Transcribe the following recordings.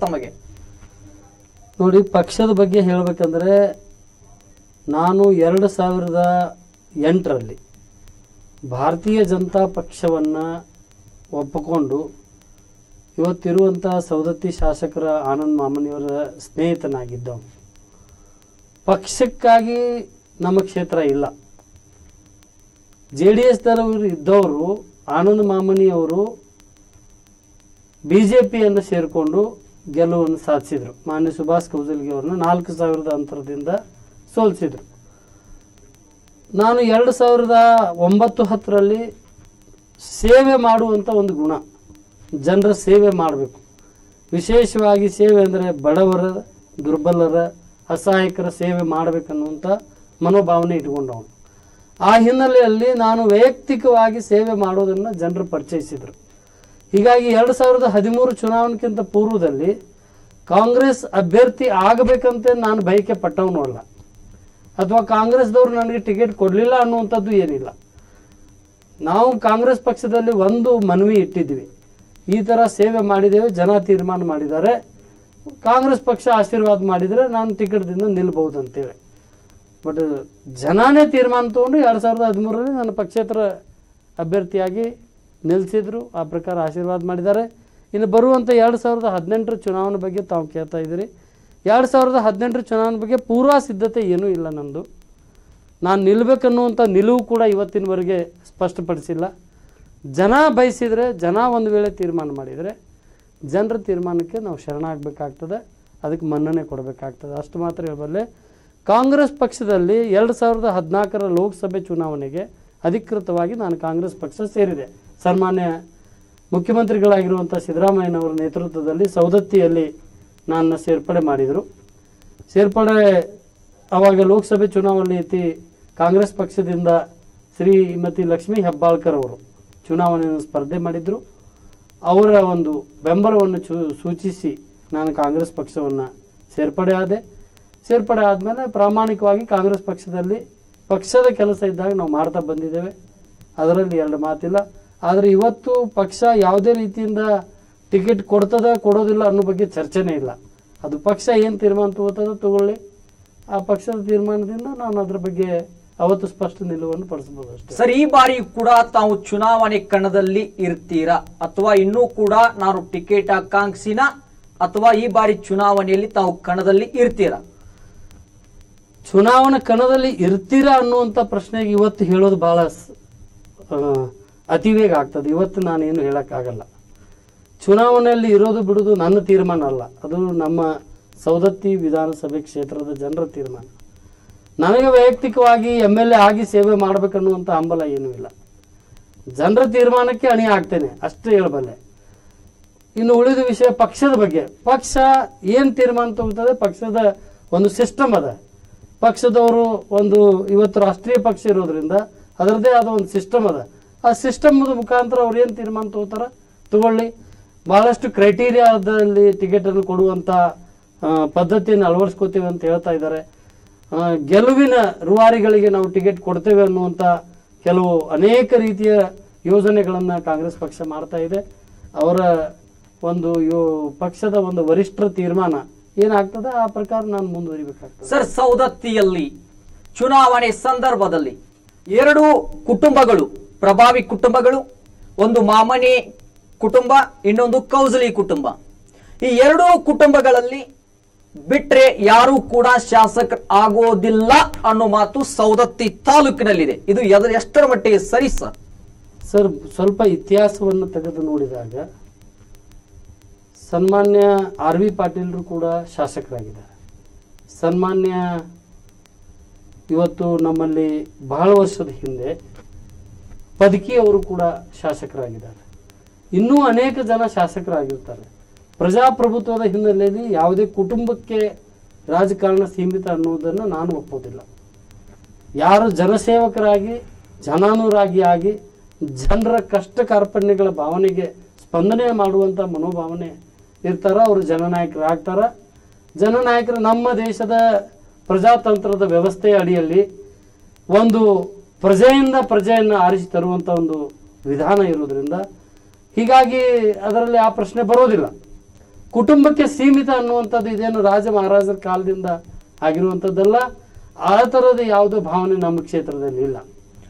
ತಮಗೆ ನೋಡಿ ಪಕ್ಷದ ಬಗ್ಗೆ ಹೇಳಬೇಕಂದ್ರೆ ನಾನು ಎರಡು ಸಾವಿರದ ಎಂಟರಲ್ಲಿ ಭಾರತೀಯ ಜನತಾ ಪಕ್ಷವನ್ನು ಒಪ್ಪಿಕೊಂಡು ಇವತ್ತಿರುವಂಥ ಸವದತ್ತಿ ಶಾಸಕರ ಆನಂದ್ ಮಾಮನಿಯವರ ಸ್ನೇಹಿತನಾಗಿದ್ದವು ಪಕ್ಷಕ್ಕಾಗಿ ನಮ್ಮ ಕ್ಷೇತ್ರ ಇಲ್ಲ ಜೆ ಡಿ ಎಸ್ದವರು ಇದ್ದವರು ಆನಂದ್ ಮಾಮನಿಯವರು ಬಿ ಜೆ ಪಿಯನ್ನು ಸೇರಿಕೊಂಡು ಗೆಲುವನ್ನು ಸಾಧಿಸಿದರು ಮಾನ್ಯ ಸುಭಾಷ್ ಕೌಜಲ್ಗಿ ಅವ್ರನ್ನ ನಾಲ್ಕು ಸಾವಿರದ ಅಂತರದಿಂದ ಸೋಲಿಸಿದರು ನಾನು ಎರಡು ಸಾವಿರದ ಒಂಬತ್ತು ಹತ್ತರಲ್ಲಿ ಸೇವೆ ಮಾಡುವಂಥ ಒಂದು ಗುಣ ಜನರ ಸೇವೆ ಮಾಡಬೇಕು ವಿಶೇಷವಾಗಿ ಸೇವೆ ಅಂದರೆ ಬಡವರ ದುರ್ಬಲರ ಅಸಹಾಯಕರ ಸೇವೆ ಮಾಡಬೇಕನ್ನುವಂಥ ಮನೋಭಾವನೆ ಇಟ್ಕೊಂಡವನು ಆ ಹಿನ್ನೆಲೆಯಲ್ಲಿ ನಾನು ವೈಯಕ್ತಿಕವಾಗಿ ಸೇವೆ ಮಾಡೋದನ್ನು ಜನರು ಪರಿಚಯಿಸಿದರು ಹೀಗಾಗಿ ಎರಡು ಸಾವಿರದ ಹದಿಮೂರು ಚುನಾವಣೆಗಿಂತ ಪೂರ್ವದಲ್ಲಿ ಕಾಂಗ್ರೆಸ್ ಅಭ್ಯರ್ಥಿ ಆಗಬೇಕಂತ ನಾನು ಬಯಕೆ ಪಟ್ಟವನು ಅಲ್ಲ ಅಥವಾ ಕಾಂಗ್ರೆಸ್ದವ್ರು ನನಗೆ ಟಿಕೆಟ್ ಕೊಡಲಿಲ್ಲ ಅನ್ನುವಂಥದ್ದು ಏನಿಲ್ಲ ನಾವು ಕಾಂಗ್ರೆಸ್ ಪಕ್ಷದಲ್ಲಿ ಒಂದು ಮನವಿ ಇಟ್ಟಿದ್ವಿ ಈ ಥರ ಸೇವೆ ಮಾಡಿದ್ದೇವೆ ಜನ ತೀರ್ಮಾನ ಮಾಡಿದ್ದಾರೆ ಕಾಂಗ್ರೆಸ್ ಪಕ್ಷ ಆಶೀರ್ವಾದ ಮಾಡಿದರೆ ನಾನು ಟಿಕೆಟ್ದಿಂದ ನಿಲ್ಬಹುದು ಅಂತೇಳಿ ಬಟ್ ಜನನೇ ತೀರ್ಮಾನ ತೊಗೊಂಡು ಎರಡು ಸಾವಿರದ ಹದಿಮೂರರಲ್ಲಿ ನನ್ನ ಪಕ್ಷೇತರ ಅಭ್ಯರ್ಥಿಯಾಗಿ ನಿಲ್ಲಿಸಿದ್ರು ಆ ಪ್ರಕಾರ ಆಶೀರ್ವಾದ ಮಾಡಿದ್ದಾರೆ ಇನ್ನು ಬರುವಂಥ ಎರಡು ಸಾವಿರದ ಹದಿನೆಂಟರ ಚುನಾವಣೆ ಬಗ್ಗೆ ತಾವು ಕೇಳ್ತಾ ಇದ್ದೀರಿ ಎರಡು ಸಾವಿರದ ಹದಿನೆಂಟರ ಚುನಾವಣೆ ಬಗ್ಗೆ ಪೂರ್ವ ಸಿದ್ಧತೆ ಏನೂ ಇಲ್ಲ ನಮ್ಮದು ನಾನು ನಿಲ್ಲಬೇಕನ್ನುವಂಥ ನಿಲುವು ಕೂಡ ಇವತ್ತಿನವರೆಗೆ ಸ್ಪಷ್ಟಪಡಿಸಿಲ್ಲ ಜನ ಬಯಸಿದರೆ ಜನ ಒಂದು ವೇಳೆ ತೀರ್ಮಾನ ಮಾಡಿದರೆ ಜನರ ತೀರ್ಮಾನಕ್ಕೆ ನಾವು ಶರಣಾಗಬೇಕಾಗ್ತದೆ ಅದಕ್ಕೆ ಮನ್ನಣೆ ಕೊಡಬೇಕಾಗ್ತದೆ ಅಷ್ಟು ಮಾತ್ರ ಹೇಳಬಲ್ಲೆ ಕಾಂಗ್ರೆಸ್ ಪಕ್ಷದಲ್ಲಿ ಎರಡು ಸಾವಿರದ ಹದಿನಾಲ್ಕರ ಲೋಕಸಭೆ ಚುನಾವಣೆಗೆ ಅಧಿಕೃತವಾಗಿ ನಾನು ಕಾಂಗ್ರೆಸ್ ಪಕ್ಷ ಸೇರಿದೆ ಸನ್ಮಾನ್ಯ ಮುಖ್ಯಮಂತ್ರಿಗಳಾಗಿರುವಂಥ ಸಿದ್ದರಾಮಯ್ಯನವರ ನೇತೃತ್ವದಲ್ಲಿ ಸವದತ್ತಿಯಲ್ಲಿ ನನ್ನ ಸೇರ್ಪಡೆ ಮಾಡಿದರು ಸೇರ್ಪಡೆ ಅವಾಗ ಲೋಕಸಭೆ ಚುನಾವಣೆ ಐತಿ ಕಾಂಗ್ರೆಸ್ ಪಕ್ಷದಿಂದ ಶ್ರೀಮತಿ ಲಕ್ಷ್ಮೀ ಹೆಬ್ಬಾಳ್ಕರ್ ಅವರು ಚುನಾವಣೆಯನ್ನು ಸ್ಪರ್ಧೆ ಮಾಡಿದ್ರು ಅವರ ಒಂದು ಬೆಂಬಲವನ್ನು ಚೂ ಸೂಚಿಸಿ ನಾನು ಕಾಂಗ್ರೆಸ್ ಪಕ್ಷವನ್ನು ಸೇರ್ಪಡೆ ಆದೆ ಸೇರ್ಪಡೆ ಆದಮೇಲೆ ಪ್ರಾಮಾಣಿಕವಾಗಿ ಕಾಂಗ್ರೆಸ್ ಪಕ್ಷದಲ್ಲಿ ಪಕ್ಷದ ಕೆಲಸ ಇದ್ದಾಗ ನಾವು ಮಾಡ್ತಾ ಬಂದಿದ್ದೇವೆ ಅದರಲ್ಲಿ ಎರಡು ಮಾತಿಲ್ಲ ಆದರೆ ಇವತ್ತು ಪಕ್ಷ ಯಾವುದೇ ರೀತಿಯಿಂದ ಟಿಕೆಟ್ ಕೊಡ್ತದ ಕೊಡೋದಿಲ್ಲ ಅನ್ನೋ ಬಗ್ಗೆ ಚರ್ಚೆನೇ ಇಲ್ಲ ಅದು ಪಕ್ಷ ಏನು ತೀರ್ಮಾನ ತಗೋತದ ತಗೊಳ್ಳಿ ಆ ಪಕ್ಷದ ತೀರ್ಮಾನದಿಂದ ನಾನು ಅದ್ರ ಬಗ್ಗೆ ಅವತ್ತು ಸ್ಪಷ್ಟ ನಿಲುವನ್ನು ಪಡಿಸ್ಬೋದು ಅಷ್ಟೇ ಸರ್ ಈ ಬಾರಿ ಕೂಡ ತಾವು ಚುನಾವಣೆ ಕಣದಲ್ಲಿ ಇರ್ತೀರಾ ಅಥವಾ ಇನ್ನೂ ಕೂಡ ನಾನು ಟಿಕೆಟ್ ಆಕಾಂಕ್ಷಿನ ಅಥವಾ ಈ ಬಾರಿ ಚುನಾವಣೆಯಲ್ಲಿ ತಾವು ಕಣದಲ್ಲಿ ಇರ್ತೀರಾ ಚುನಾವಣಾ ಕಣದಲ್ಲಿ ಇರ್ತೀರಾ ಅನ್ನುವಂಥ ಪ್ರಶ್ನೆಗೆ ಇವತ್ತು ಹೇಳೋದು ಬಹಳ ಸ್- ಆ, ಅತಿವೇಗ ಆಗ್ತದೆ ಇವತ್ತು ನಾನೇನು ಹೇಳಕ್ಕಾಗಲ್ಲ ಚುನಾವಣೆಯಲ್ಲಿ ಇರೋದು ಬಿಡೋದು ನನ್ನ ತೀರ್ಮಾನ ಅಲ್ಲ ಅದು ನಮ್ಮ ಸೌದತ್ತಿ ವಿಧಾನಸಭೆ ಕ್ಷೇತ್ರದ ಜನರ ತೀರ್ಮಾನ ನನಗೆ ವೈಯಕ್ತಿಕವಾಗಿ ಎಮ್ ಎಲ್ ಎ ಆಗಿ ಸೇವೆ ಮಾಡ್ಬೇಕನ್ನುವಂಥ ಹಂಬಲ ಏನೂ ಇಲ್ಲ ಜನರ ತೀರ್ಮಾನಕ್ಕೆ ಅಣಿ ಆಗ್ತೇನೆ ಅಷ್ಟೇ ಹೇಳಬಲ್ಲೆ ಇನ್ನು ಉಳಿದ ವಿಷಯ ಪಕ್ಷದ ಬಗ್ಗೆ ಪಕ್ಷ ಏನು ತೀರ್ಮಾನ ತಗೋತದೆ ಪಕ್ಷದ ಒಂದು ಸಿಸ್ಟಮ್ ಅದ ಪಕ್ಷದವರು ಒಂದು ಇವತ್ತು ರಾಷ್ಟ್ರೀಯ ಪಕ್ಷ ಇರೋದ್ರಿಂದ ಅದರದ್ದೇ ಆದ ಒಂದು ಸಿಸ್ಟಮ್ ಅದ ಆ ಸಿಸ್ಟಮ್ದ ಮುಖಾಂತರ ಅವ್ರು ಏನು ತೀರ್ಮಾನ ತಗೋತಾರ ತಗೊಳ್ಳಿ ಬಹಳಷ್ಟು ಕ್ರೈಟೀರಿಯಾದಲ್ಲಿ ಟಿಕೆಟನ್ನು ಕೊಡುವಂಥ ಆ, ಪದ್ಧತಿಯನ್ನು ಅಳವಡಿಸ್ಕೋತೀವಿ ಅಂತ ಹೇಳ್ತಾ ಇದ್ದಾರೆ ಆ, ಗೆಲುವಿನ ರೂವಾರಿಗಳಿಗೆ ನಾವು ಟಿಕೆಟ್ ಕೊಡ್ತೇವೆ ಅನ್ನುವಂಥ ಕೆಲವು ಅನೇಕ ರೀತಿಯ ಯೋಜನೆಗಳನ್ನು ಕಾಂಗ್ರೆಸ್ ಪಕ್ಷ ಮಾಡ್ತಾ ಇದೆ ಅವರ ಒಂದು ಯೋ ಪಕ್ಷದ ಒಂದು ವರಿಷ್ಠರ ತೀರ್ಮಾನ ಏನಾಗ್ತದೆ ಆ ಪ್ರಕಾರ ನಾನು ಮುಂದುವರಿಬೇಕಾಗ್ತದೆ ಸರ್ ಸೌದತ್ತಿಯಲ್ಲಿ ಚುನಾವಣೆ ಸಂದರ್ಭದಲ್ಲಿ ಎರಡು ಕುಟುಂಬಗಳು ಪ್ರಭಾವಿ ಕುಟುಂಬಗಳು ಒಂದು ಮಾಮನಿ ಕುಟುಂಬ ಇನ್ನೊಂದು ಕೌಜಲಿ ಕುಟುಂಬ ಈ ಎರಡೂ ಕುಟುಂಬಗಳಲ್ಲಿ ಬಿಟ್ರೆ ಯಾರು ಕೂಡ ಶಾಸಕ ಆಗೋದಿಲ್ಲ ಅನ್ನೋ ಮಾತು ಸೌದತ್ತಿ ತಾಲೂಕಿನಲ್ಲಿದೆ ಇದು ಎದ- ಎಷ್ಟರ ಮಟ್ಟಿಗೆ ಸರಿ ಸರ್ ಸರ್ ಸ್ವಲ್ಪ ಇತಿಹಾಸವನ್ನು ತೆಗೆದು ನೋಡಿದಾಗ ಸನ್ಮಾನ್ಯ ಆರ್ ವಿ ಪಾಟೀಲ್ರು ಕೂಡ ಶಾಸಕರಾಗಿದ್ದಾರೆ ಸನ್ಮಾನ್ಯ ಇವತ್ತು ನಮ್ಮಲ್ಲಿ ಬಹಳ ವರ್ಷದ ಹಿಂದೆ ಪದಕಿ ಅವರು ಕೂಡ ಶಾಸಕರಾಗಿದ್ದಾರೆ ಇನ್ನೂ ಅನೇಕ ಜನ ಶಾಸಕರಾಗಿರ್ತಾರೆ ಪ್ರಜಾಪ್ರಭುತ್ವದ ಹಿನ್ನೆಲೆಯಲ್ಲಿ ಯಾವುದೇ ಕುಟುಂಬಕ್ಕೆ ರಾಜಕಾರಣ ಸೀಮಿತ ಅನ್ನೋದನ್ನು ನಾನು ಒಪ್ಪೋದಿಲ್ಲ ಯಾರು ಜನಸೇವಕರಾಗಿ ಜನಾನುರಾಗಿ ಆಗಿ ಜನರ ಕಷ್ಟ ಕಾರ್ಪಣ್ಯಗಳ ಭಾವನೆಗೆ ಸ್ಪಂದನೆ ಮಾಡುವಂಥ ಮನೋಭಾವನೆ ಇರ್ತಾರ ಅವರು ಜನನಾಯಕರಾಗ್ತಾರ ಜನನಾಯಕರು ನಮ್ಮ ದೇಶದ ಪ್ರಜಾತಂತ್ರದ ವ್ಯವಸ್ಥೆಯ ಅಡಿಯಲ್ಲಿ ಒಂದು ಪ್ರಜೆಯಿಂದ ಪ್ರಜೆಯನ್ನು ಆರಿಸಿ ತರುವಂಥ ಒಂದು ವಿಧಾನ ಇರೋದ್ರಿಂದ ಹೀಗಾಗಿ ಅದರಲ್ಲಿ ಆ ಪ್ರಶ್ನೆ ಬರೋದಿಲ್ಲ ಕುಟುಂಬಕ್ಕೆ ಸೀಮಿತ ಅನ್ನುವಂಥದ್ದು ಇದೇನು ರಾಜ ಮಹಾರಾಜರ ಕಾಲದಿಂದ ಆಗಿರುವಂಥದ್ದಲ್ಲ ಆ ಥರದ ಯಾವುದೋ ಭಾವನೆ ನಮ್ಮ ಕ್ಷೇತ್ರದಲ್ಲಿ ಇಲ್ಲ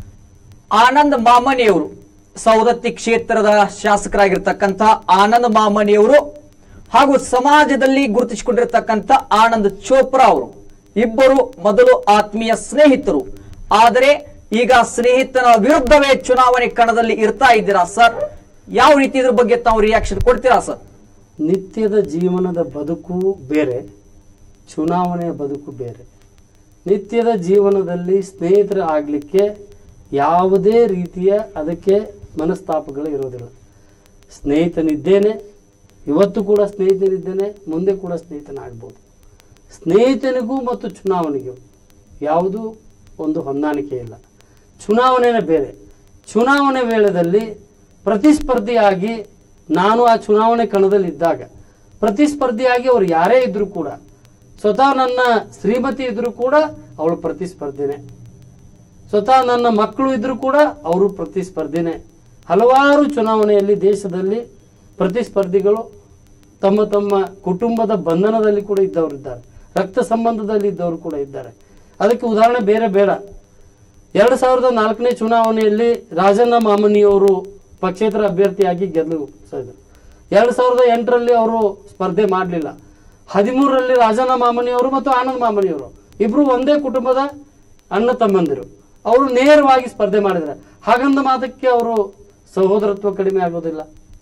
ಆನಂದ್ ಮಾಮನಿಯವರು ಸೌದತ್ತಿ ಕ್ಷೇತ್ರದ ಶಾಸಕರಾಗಿರ್ತಕ್ಕಂಥ ಆನಂದ್ ಮಾಮನಿಯವರು ಹಾಗೂ ಸಮಾಜದಲ್ಲಿ ಗುರುತಿಸಿಕೊಂಡಿರ್ತಕ್ಕಂಥ ಆನಂದ್ ಚೋಪ್ರಾ ಅವರು ಇಬ್ಬರು ಮೊದಲು ಆತ್ಮೀಯ ಸ್ನೇಹಿತರು ಆದರೆ ಈಗ ಸ್ನೇಹಿತನ ವಿರುದ್ಧವೇ ಚುನಾವಣೆ ಕಣದಲ್ಲಿ ಇರ್ತಾ ಇದ್ದೀರಾ ಸರ್ ಯಾವ ರೀತಿ ಇದ್ರ ಬಗ್ಗೆ ತಾವು ರಿಯಾಕ್ಷನ್ ಕೊಡ್ತೀರಾ ಸರ್ ನಿತ್ಯದ ಜೀವನದ ಬದುಕು ಬೇರೆ ಚುನಾವಣೆಯ ಬದುಕು ಬೇರೆ ನಿತ್ಯದ ಜೀವನದಲ್ಲಿ ಸ್ನೇಹಿತರು ಆಗಲಿಕ್ಕೆ ಯಾವುದೇ ರೀತಿಯ ಅದಕ್ಕೆ ಮನಸ್ತಾಪಗಳು ಇರೋದಿಲ್ಲ ಸ್ನೇಹಿತನಿದ್ದೇನೆ ಇವತ್ತು ಕೂಡ ಸ್ನೇಹಿತನಿದ್ದೇನೆ ಮುಂದೆ ಕೂಡ ಸ್ನೇಹಿತನಾಗ್ಬೋದು ಸ್ನೇಹಿತನಿಗೂ ಮತ್ತು ಚುನಾವಣೆಗೂ ಯಾವುದೂ ಒಂದು ಹೊಂದಾಣಿಕೆ ಇಲ್ಲ ಚುನಾವಣೆನೇ ಬೇರೆ ಚುನಾವಣೆ ವೇಳೆಯಲ್ಲಿ ಪ್ರತಿಸ್ಪರ್ಧಿಯಾಗಿ ನಾನು ಆ ಚುನಾವಣೆ ಕಣದಲ್ಲಿ ಇದ್ದಾಗ ಪ್ರತಿಸ್ಪರ್ಧಿಯಾಗಿ ಅವ್ರು ಯಾರೇ ಇದ್ರೂ ಕೂಡ ಸ್ವತಃ ನನ್ನ ಶ್ರೀಮತಿ ಇದ್ರೂ ಕೂಡ ಅವಳು ಪ್ರತಿಸ್ಪರ್ಧಿನೇ ಸ್ವತಃ ನನ್ನ ಮಕ್ಕಳು ಇದ್ರೂ ಕೂಡ ಅವರು ಪ್ರತಿಸ್ಪರ್ಧಿನೇ ಹಲವಾರು ಚುನಾವಣೆಯಲ್ಲಿ ದೇಶದಲ್ಲಿ ಪ್ರತಿಸ್ಪರ್ಧಿಗಳು ತಮ್ಮ ತಮ್ಮ ಕುಟುಂಬದ ಬಂಧನದಲ್ಲಿ ಕೂಡ ಇದ್ದವರಿದ್ದಾರೆ ರಕ್ತ ಸಂಬಂಧದಲ್ಲಿ ಇದ್ದವರು ಕೂಡ ಇದ್ದಾರೆ ಅದಕ್ಕೆ ಉದಾಹರಣೆ ಬೇರೆ ಬೇಡ ಎರಡು ಸಾವಿರದ ನಾಲ್ಕನೇ ಚುನಾವಣೆಯಲ್ಲಿ ರಾಜಣ್ಣ ಮಾಮನಿಯವರು ಪಕ್ಷೇತರ ಅಭ್ಯರ್ಥಿಯಾಗಿ ಗೆದ್ದು ಸಾಯ್ದರು ಎರಡು ಸಾವಿರದ ಎಂಟರಲ್ಲಿ ಅವರು ಸ್ಪರ್ಧೆ ಮಾಡಲಿಲ್ಲ ಹದಿಮೂರರಲ್ಲಿ ರಾಜಣ್ಣ ಮಾಮನಿಯವರು ಮತ್ತು ಆನಂದ್ ಮಾಮನಿಯವರು ಇಬ್ರು ಒಂದೇ ಕುಟುಂಬದ ಅಣ್ಣ ತಮ್ಮಂದಿರು ಅವರು ನೇರವಾಗಿ ಸ್ಪರ್ಧೆ ಮಾಡಿದ್ದಾರೆ ಹಾಗಂದ ಮಾತಕ್ಕೆ ಅವರು ಸಹೋದರತ್ವ ಕಡಿಮೆ ಆಗೋದಿಲ್ಲ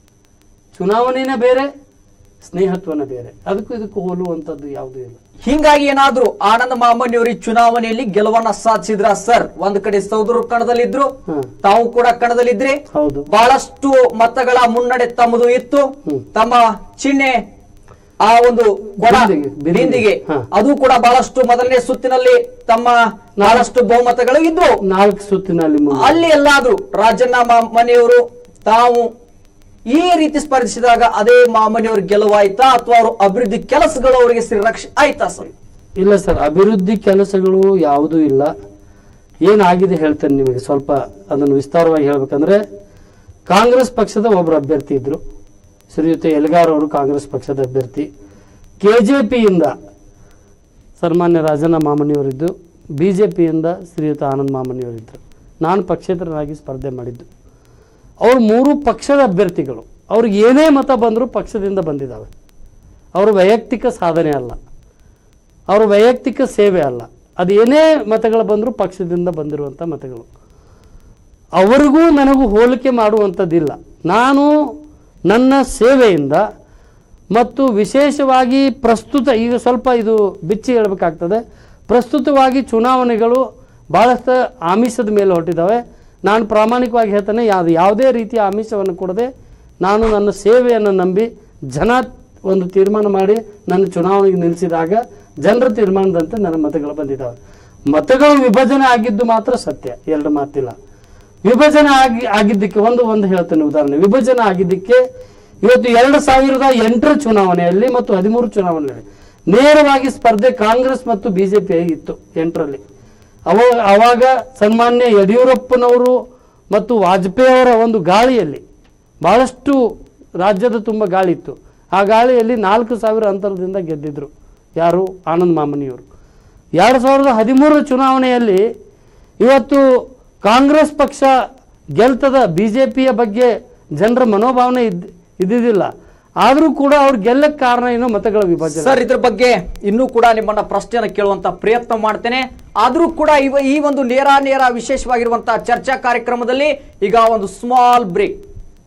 ಚುನಾವಣೆನೇ ಬೇರೆ ಸ್ನೇಹತ್ವನೇ ಬೇರೆ ಅದಕ್ಕೂ ಇದಕ್ಕೂ ಹೋಲುವಂಥದ್ದು ಯಾವುದೂ ಇಲ್ಲ ಹಿಂಗಾಗಿ ಏನಾದ್ರು ಆನಂದ್ ಮಾಮನಿಯವರು ಈ ಚುನಾವಣೆಯಲ್ಲಿ ಗೆಲುವನ್ನ ಸಾಧಿಸಿದ್ರ ಸರ್ ಒಂದ್ ಕಡೆ ಸೌದರು ಕಣದಲ್ಲಿದ್ರು ಹ್ಮ್. ತಾವು ಕೂಡ ಕಣದಲ್ಲಿದ್ರಿ ಹೌದು ಬಹಳಷ್ಟು ಮತಗಳ ಮುನ್ನಡೆ ತಮ್ಮದು ಇತ್ತು ಹ್ಮ್. ತಮ್ಮ ಚಿಹ್ನೆ ಆ ಒಂದು ಕೊಡ ಬಿಂದಿಗೆ, ಬಿಂದಿಗೆ. ಬಿಂದಿಗೆ ಹಾ. ಅದು ಕೂಡ ಬಹಳಷ್ಟು ಮೊದಲನೇ ಸುತ್ತಿನಲ್ಲಿ ತಮ್ಮ ಬಹಳಷ್ಟು ಬಹುಮತಗಳು ಇದ್ರು ನಾಲ್ಕು ಸುತ್ತಿನಲ್ಲಿ ಮುಂದೆ ಅಲ್ಲಿ ಎಲ್ಲಾದ್ರೂ ರಾಜಣ್ಣ ಮಾಮನಿಯವರು ತಾವು ಈ ರೀತಿ ಸ್ಪರ್ಧಿಸಿದಾಗ ಅದೇ ಮಾಮನಿಯವ್ರ ಗೆಲುವಾಯ್ತಾ ಅಥವಾ ಅವರು ಅಭಿವೃದ್ಧಿ ಕೆಲಸಗಳು ಅವರಿಗೆ ಶ್ರೀರಕ್ಷೆ ಆಯ್ತಾ ಸರ್ ಇಲ್ಲ ಸರ್ ಅಭಿವೃದ್ಧಿ ಕೆಲಸಗಳು ಯಾವುದೂ ಇಲ್ಲ ಏನಾಗಿದೆ ಹೇಳ್ತೇನೆ ನಿಮಗೆ ಸ್ವಲ್ಪ ಅದನ್ನು ವಿಸ್ತಾರವಾಗಿ ಹೇಳ್ಬೇಕಂದ್ರೆ ಕಾಂಗ್ರೆಸ್ ಪಕ್ಷದ ಒಬ್ಬರು ಅಭ್ಯರ್ಥಿ ಇದ್ರು ಶ್ರೀಯುತ ಎಲ್ಗಾರ್ ಅವರು ಕಾಂಗ್ರೆಸ್ ಪಕ್ಷದ ಅಭ್ಯರ್ಥಿ ಕೆ ಜೆ ಪಿಯಿಂದ ಸನ್ಮಾನ್ಯ ರಾಜಣ್ಣ ಮಾಮನಿಯವರಿದ್ದು ಬಿ ಜೆ ಪಿಯಿಂದ ಶ್ರೀಯುತ ಆನಂದ್ ಮಾಮನಿಯವರಿದ್ದರು ನಾನು ಪಕ್ಷೇತರನಾಗಿ ಸ್ಪರ್ಧೆ ಮಾಡಿದ್ದು ಅವರು ಮೂರು ಪಕ್ಷದ ಅಭ್ಯರ್ಥಿಗಳು ಅವ್ರಿಗೆ ಏನೇ ಮತ ಬಂದರೂ ಪಕ್ಷದಿಂದ ಬಂದಿದ್ದಾವೆ ಅವರ ವೈಯಕ್ತಿಕ ಸಾಧನೆ ಅಲ್ಲ ಅವರ ವೈಯಕ್ತಿಕ ಸೇವೆ ಅಲ್ಲ ಅದು ಏನೇ ಮತಗಳು ಬಂದರೂ ಪಕ್ಷದಿಂದ ಬಂದಿರುವಂಥ ಮತಗಳು ಅವರಿಗೂ ನನಗೂ ಹೋಲಿಕೆ ಮಾಡುವಂಥದ್ದಿಲ್ಲ ನಾನು ನನ್ನ ಸೇವೆಯಿಂದ ಮತ್ತು ವಿಶೇಷವಾಗಿ ಪ್ರಸ್ತುತ ಈಗ ಸ್ವಲ್ಪ ಇದು ಬಿಚ್ಚಿ ಹೇಳಬೇಕಾಗ್ತದೆ ಪ್ರಸ್ತುತವಾಗಿ ಚುನಾವಣೆಗಳು ಭಾಳಷ್ಟು ಆಮಿಷದ ಮೇಲೆ ಹೊರಟಿದ್ದಾವೆ ನಾನು ಪ್ರಾಮಾಣಿಕವಾಗಿ ಹೇಳ್ತೇನೆ ಯಾವುದು ಯಾವುದೇ ರೀತಿಯ ಆಮಿಷವನ್ನು ಕೊಡದೆ ನಾನು ನನ್ನ ಸೇವೆಯನ್ನು ನಂಬಿ ಜನ ಒಂದು ತೀರ್ಮಾನ ಮಾಡಿ ನನ್ನ ಚುನಾವಣೆಗೆ ನಿಲ್ಲಿಸಿದಾಗ ಜನರ ತೀರ್ಮಾನದಂತೆ ನನ್ನ ಮತಗಳು ಬಂದಿದ್ದಾವೆ ಮತಗಳು ವಿಭಜನೆ ಆಗಿದ್ದು ಮಾತ್ರ ಸತ್ಯ ಎರಡು ಮಾತಿಲ್ಲ ವಿಭಜನೆ ಆಗಿ ಆಗಿದ್ದಕ್ಕೆ ಒಂದು ಒಂದು ಹೇಳ್ತೇನೆ ಉದಾಹರಣೆ ವಿಭಜನೆ ಆಗಿದ್ದಕ್ಕೆ ಇವತ್ತು ಎರಡು ಸಾವಿರದ ಎಂಟರ ಚುನಾವಣೆಯಲ್ಲಿ ಮತ್ತು ಹದಿಮೂರು ಚುನಾವಣೆಯಲ್ಲಿ ನೇರವಾಗಿ ಸ್ಪರ್ಧೆ ಕಾಂಗ್ರೆಸ್ ಮತ್ತು ಬಿಜೆಪಿ ಇತ್ತು ಎಂಟರಲ್ಲಿ ಅವ ಅವಾಗ ಸನ್ಮಾನ್ಯ ಯಡಿಯೂರಪ್ಪನವರು ಮತ್ತು ವಾಜಪೇಯಿ ಅವರ ಒಂದು ಗಾಳಿಯಲ್ಲಿ ಬಹಳಷ್ಟು ರಾಜ್ಯದ ತುಂಬ ಗಾಳಿ ಇತ್ತು ಆ ಗಾಳಿಯಲ್ಲಿ ನಾಲ್ಕು ಸಾವಿರ ಅಂತರದಿಂದ ಗೆದ್ದಿದ್ರು ಯಾರು ಆನಂದ್ ಮಾಮನಿಯವರು ಎರಡು ಸಾವಿರದ ಹದಿಮೂರರ ಚುನಾವಣೆಯಲ್ಲಿ ಇವತ್ತು ಕಾಂಗ್ರೆಸ್ ಪಕ್ಷ ಗೆಲ್ತದ ಬಿ ಜೆ ಪಿಯ ಬಗ್ಗೆ ಜನರ ಮನೋಭಾವನೆ ಇದ್ ಇದ್ದಿದ್ದಿಲ್ಲ ಆದರೂ ಕೂಡ ಅವ್ರು ಗೆಲ್ಲಕ್ಕೆ ಕಾರಣ ಏನೋ ಮತಗಳ ವಿಭಜನೆ ಸರ್ ಇದ್ರ ಬಗ್ಗೆ ಇನ್ನೂ ಕೂಡ ನಿಮ್ಮನ್ನ ಪ್ರಶ್ನೆಯನ್ನು ಕೇಳುವಂತ ಪ್ರಯತ್ನ ಮಾಡ್ತೇನೆ ಆದ್ರೂ ಕೂಡ ಇವ ಈ ಒಂದು ನೇರ ನೇರ ವಿಶೇಷವಾಗಿರುವಂತಹ ಚರ್ಚಾ ಕಾರ್ಯಕ್ರಮದಲ್ಲಿ ಈಗ ಒಂದು ಸ್ಮಾಲ್ ಬ್ರೇಕ್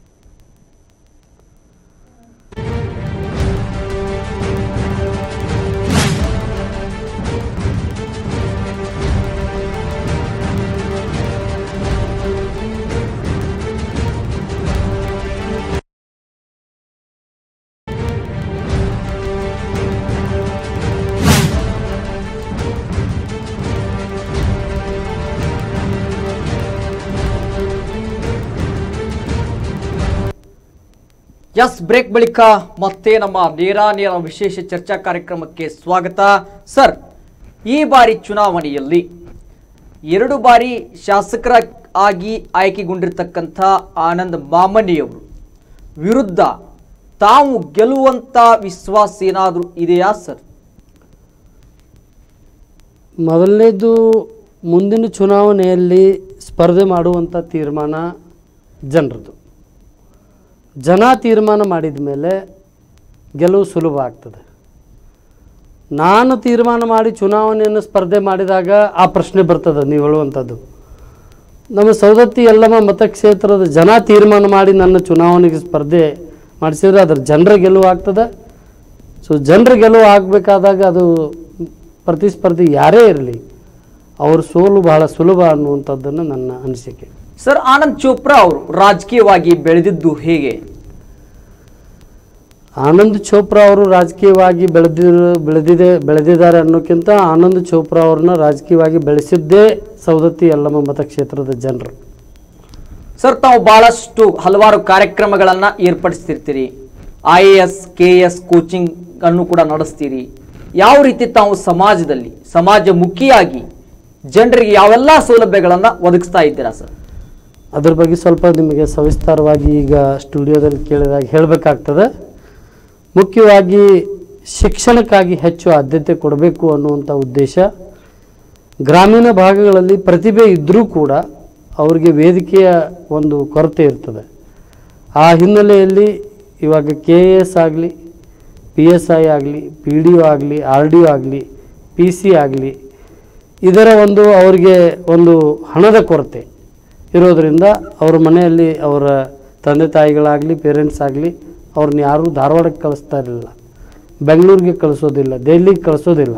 ಎಸ್ ಬ್ರೇಕ್ ಬಳಿಕ ಮತ್ತೆ ನಮ್ಮ ನೇರ ನೇರ ವಿಶೇಷ ಚರ್ಚಾ ಕಾರ್ಯಕ್ರಮಕ್ಕೆ ಸ್ವಾಗತ ಸರ್ ಈ ಬಾರಿ ಚುನಾವಣೆಯಲ್ಲಿ ಎರಡು ಬಾರಿ ಶಾಸಕರ ಆಗಿ ಆಯ್ಕೆಗೊಂಡಿರ್ತಕ್ಕಂಥ ಆನಂದ್ ಮಾಮನಿಯವರು ವಿರುದ್ಧ ತಾವು ಗೆಲ್ಲುವಂತ ವಿಶ್ವಾಸ ಏನಾದರೂ ಇದೆಯಾ ಸರ್ ಮೊದಲನೇದು ಮುಂದಿನ ಚುನಾವಣೆಯಲ್ಲಿ ಸ್ಪರ್ಧೆ ಮಾಡುವಂಥ ತೀರ್ಮಾನ ಜನರದು ಜನ ತೀರ್ಮಾನ ಮಾಡಿದ ಮೇಲೆ ಗೆಲುವು ಸುಲಭ ಆಗ್ತದೆ ನಾನು ತೀರ್ಮಾನ ಮಾಡಿ ಚುನಾವಣೆಯನ್ನು ಸ್ಪರ್ಧೆ ಮಾಡಿದಾಗ ಆ ಪ್ರಶ್ನೆ ಬರ್ತದೆ ನೀವು ಹೇಳುವಂಥದ್ದು ನಮ್ಮ ಸೌದತ್ತಿ ಯಲ್ಲಮ್ಮ ಮತಕ್ಷೇತ್ರದ ಜನ ತೀರ್ಮಾನ ಮಾಡಿ ನನ್ನ ಚುನಾವಣೆಗೆ ಸ್ಪರ್ಧೆ ಮಾಡಿಸಿದ್ರೆ ಅದ್ರ ಜನರ ಗೆಲುವು ಆಗ್ತದೆ ಸೊ ಜನರ ಗೆಲುವು ಆಗಬೇಕಾದಾಗ ಅದು ಪ್ರತಿಸ್ಪರ್ಧಿ ಯಾರೇ ಇರಲಿ ಅವ್ರ ಸೋಲು ಬಹಳ ಸುಲಭ ಅನ್ನುವಂಥದ್ದನ್ನು ನನ್ನ ಅನಿಸಿಕೆ ಸರ್ ಆನಂದ್ ಚೋಪ್ರಾ ಅವರು ರಾಜಕೀಯವಾಗಿ ಬೆಳೆದಿದ್ದು ಹೇಗೆ ಆನಂದ್ ಚೋಪ್ರಾ ಅವರು ರಾಜಕೀಯವಾಗಿ ಬೆಳೆದಿರೋ ಬೆಳೆದಿದೆ ಬೆಳೆದಿದ್ದಾರೆ ಅನ್ನೋಕ್ಕಿಂತ ಆನಂದ್ ಚೋಪ್ರಾ ಅವ್ರನ್ನ ರಾಜಕೀಯವಾಗಿ ಬೆಳೆಸಿದ್ದೇ ಸೌದತ್ತಿ ಯಲ್ಲಮ್ಮ ಮತಕ್ಷೇತ್ರದ ಜನರು ಸರ್ ತಾವು ಬಹಳಷ್ಟು ಹಲವಾರು ಕಾರ್ಯಕ್ರಮಗಳನ್ನ ಏರ್ಪಡಿಸ್ತಿರ್ತೀರಿ I A S K S coaching ಅನ್ನು ಕೂಡ ನಡೆಸ್ತೀರಿ ಯಾವ ರೀತಿ ತಾವು ಸಮಾಜದಲ್ಲಿ ಸಮಾಜಮುಖಿಯಾಗಿ ಜನರಿಗೆ ಯಾವೆಲ್ಲ ಸೌಲಭ್ಯಗಳನ್ನ ಒದಗಿಸ್ತಾ ಇದ್ದೀರಾ ಸರ್ ಅದ್ರ ಬಗ್ಗೆ ಸ್ವಲ್ಪ ನಿಮಗೆ ಸವಿಸ್ತಾರವಾಗಿ ಈಗ ಸ್ಟುಡಿಯೋದಲ್ಲಿ ಕೇಳಿದಾಗ ಹೇಳಬೇಕಾಗ್ತದೆ ಮುಖ್ಯವಾಗಿ ಶಿಕ್ಷಣಕ್ಕಾಗಿ ಹೆಚ್ಚು ಆದ್ಯತೆ ಕೊಡಬೇಕು ಅನ್ನುವಂಥ ಉದ್ದೇಶ ಗ್ರಾಮೀಣ ಭಾಗಗಳಲ್ಲಿ ಪ್ರತಿಭೆ ಇದ್ದರೂ ಕೂಡ ಅವರಿಗೆ ವೇದಿಕೆಯ ಒಂದು ಕೊರತೆ ಇರ್ತದೆ ಆ ಹಿನ್ನೆಲೆಯಲ್ಲಿ ಇವಾಗ ಕೆ ಎ ಎಸ್ ಆಗಲಿ ಪಿ ಎಸ್ ಐ ಆಗಲಿ ಪಿ ಡಿ ಒ ಆಗಲಿ ಆರ್ ಡಿ ಒ ಆಗಲಿ ಪಿ ಸಿ ಆಗಲಿ ಇದರ ಒಂದು ಅವರಿಗೆ ಒಂದು ಹಣದ ಕೊರತೆ ಇರೋದರಿಂದ ಅವ್ರ ಮನೆಯಲ್ಲಿ ಅವರ ತಂದೆ ತಾಯಿಗಳಾಗಲಿ ಪೇರೆಂಟ್ಸ್ ಆಗಲಿ ಅವ್ರನ್ನ ಯಾರೂ ಧಾರವಾಡಕ್ಕೆ ಕಳಿಸ್ತಾ ಇರಲಿಲ್ಲ ಬೆಂಗಳೂರಿಗೆ ಕಳಿಸೋದಿಲ್ಲ ದೆಹಲಿಗೆ ಕಳಿಸೋದಿಲ್ಲ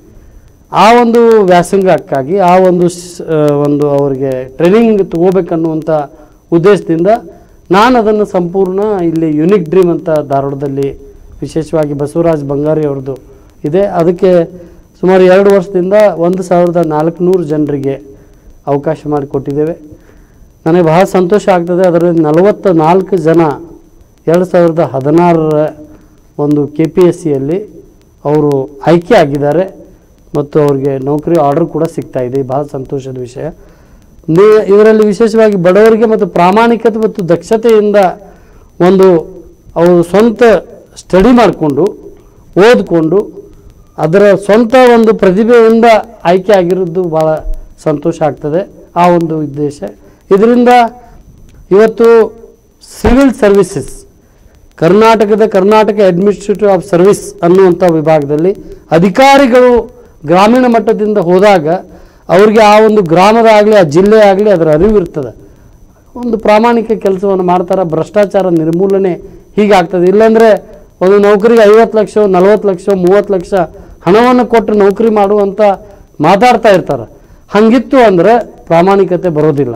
ಆ ಒಂದು ವ್ಯಾಸಂಗಕ್ಕಾಗಿ ಆ ಒಂದು ಸ್- ಆ, ಒಂದು ಅವರಿಗೆ ಟ್ರೈನಿಂಗ್ ತಗೋಬೇಕನ್ನುವಂಥ ಉದ್ದೇಶದಿಂದ ನಾನು ಅದನ್ನು ಸಂಪೂರ್ಣ ಇಲ್ಲಿ ಯುನಿಕ್ ಡ್ರೀಮ್ ಅಂತ ಧಾರವಾಡದಲ್ಲಿ ವಿಶೇಷವಾಗಿ ಬಸವರಾಜ್ ಬಂಗಾರಿ ಅವ್ರದ್ದು ಇದೆ ಅದಕ್ಕೆ ಸುಮಾರು ಎರಡು ವರ್ಷದಿಂದ ಒಂದು ಸಾವಿರದ ನಾಲ್ಕುನೂರು ಜನರಿಗೆ ಅವಕಾಶ ಮಾಡಿಕೊಟ್ಟಿದ್ದೇವೆ ನನಗೆ ಬಹಳ ಸಂತೋಷ ಆಗ್ತದೆ ಅದರಲ್ಲಿ ನಲವತ್ತ ನಾಲ್ಕು ಜನ ಎರಡು ಸಾವಿರದ ಹದಿನಾರರ ಒಂದು ಕೆ ಪಿ ಎಸ್ ಸಿಯಲ್ಲಿ ಅವರು ಆಯ್ಕೆ ಆಗಿದ್ದಾರೆ ಮತ್ತು ಅವ್ರಿಗೆ ನೌಕರಿ ಆರ್ಡರ್ ಕೂಡ ಸಿಗ್ತಾ ಇದೆ ಬಹಳ ಸಂತೋಷದ ವಿಷಯ ನಿ- ಇದರಲ್ಲಿ ವಿಶೇಷವಾಗಿ ಬಡವರಿಗೆ ಮತ್ತು ಪ್ರಾಮಾಣಿಕತೆ ಮತ್ತು ದಕ್ಷತೆಯಿಂದ ಒಂದು ಅವರು ಸ್ವಂತ ಸ್ಟಡಿ ಮಾಡಿಕೊಂಡು ಓದಿಕೊಂಡು ಅದರ ಸ್ವಂತ ಒಂದು ಪ್ರತಿಭೆಯಿಂದ ಆಯ್ಕೆ ಆಗಿರೋದು ಭಾಳ ಸಂತೋಷ ಆಗ್ತದೆ ಆ ಒಂದು ಉದ್ದೇಶ ಇದರಿಂದ ಇವತ್ತು ಸಿವಿಲ್ ಸರ್ವಿಸಸ್ ಕರ್ನಾಟಕದ ಕರ್ನಾಟಕ ಅಡ್ಮಿನಿಸ್ಟ್ರೇಟಿವ್ ಆಫ್ ಸರ್ವಿಸ್ ಅನ್ನುವಂಥ ವಿಭಾಗದಲ್ಲಿ ಅಧಿಕಾರಿಗಳು ಗ್ರಾಮೀಣ ಮಟ್ಟದಿಂದ ಹೋದಾಗ ಅವರಿಗೆ ಆ ಒಂದು ಗ್ರಾಮದ ಆಗಲಿ ಆ ಜಿಲ್ಲೆ ಆಗಲಿ ಅದರ ಅರಿವು ಇರ್ತದೆ ಒಂದು ಪ್ರಾಮಾಣಿಕ ಕೆಲಸವನ್ನು ಮಾಡ್ತಾರೆ ಭ್ರಷ್ಟಾಚಾರ ನಿರ್ಮೂಲನೆ ಹೀಗಾಗ್ತದೆ ಇಲ್ಲಾಂದರೆ ಒಂದು ನೌಕರಿಗೆ ಐವತ್ತು ಲಕ್ಷ ನಲವತ್ತು ಲಕ್ಷ ಮೂವತ್ತು ಲಕ್ಷ ಹಣವನ್ನು ಕೊಟ್ಟು ನೌಕರಿ ಮಾಡುವಂಥ ಮಾತಾಡ್ತಾ ಇರ್ತಾರೆ ಹಂಗಿತ್ತು ಅಂದರೆ ಪ್ರಾಮಾಣಿಕತೆ ಬರೋದಿಲ್ಲ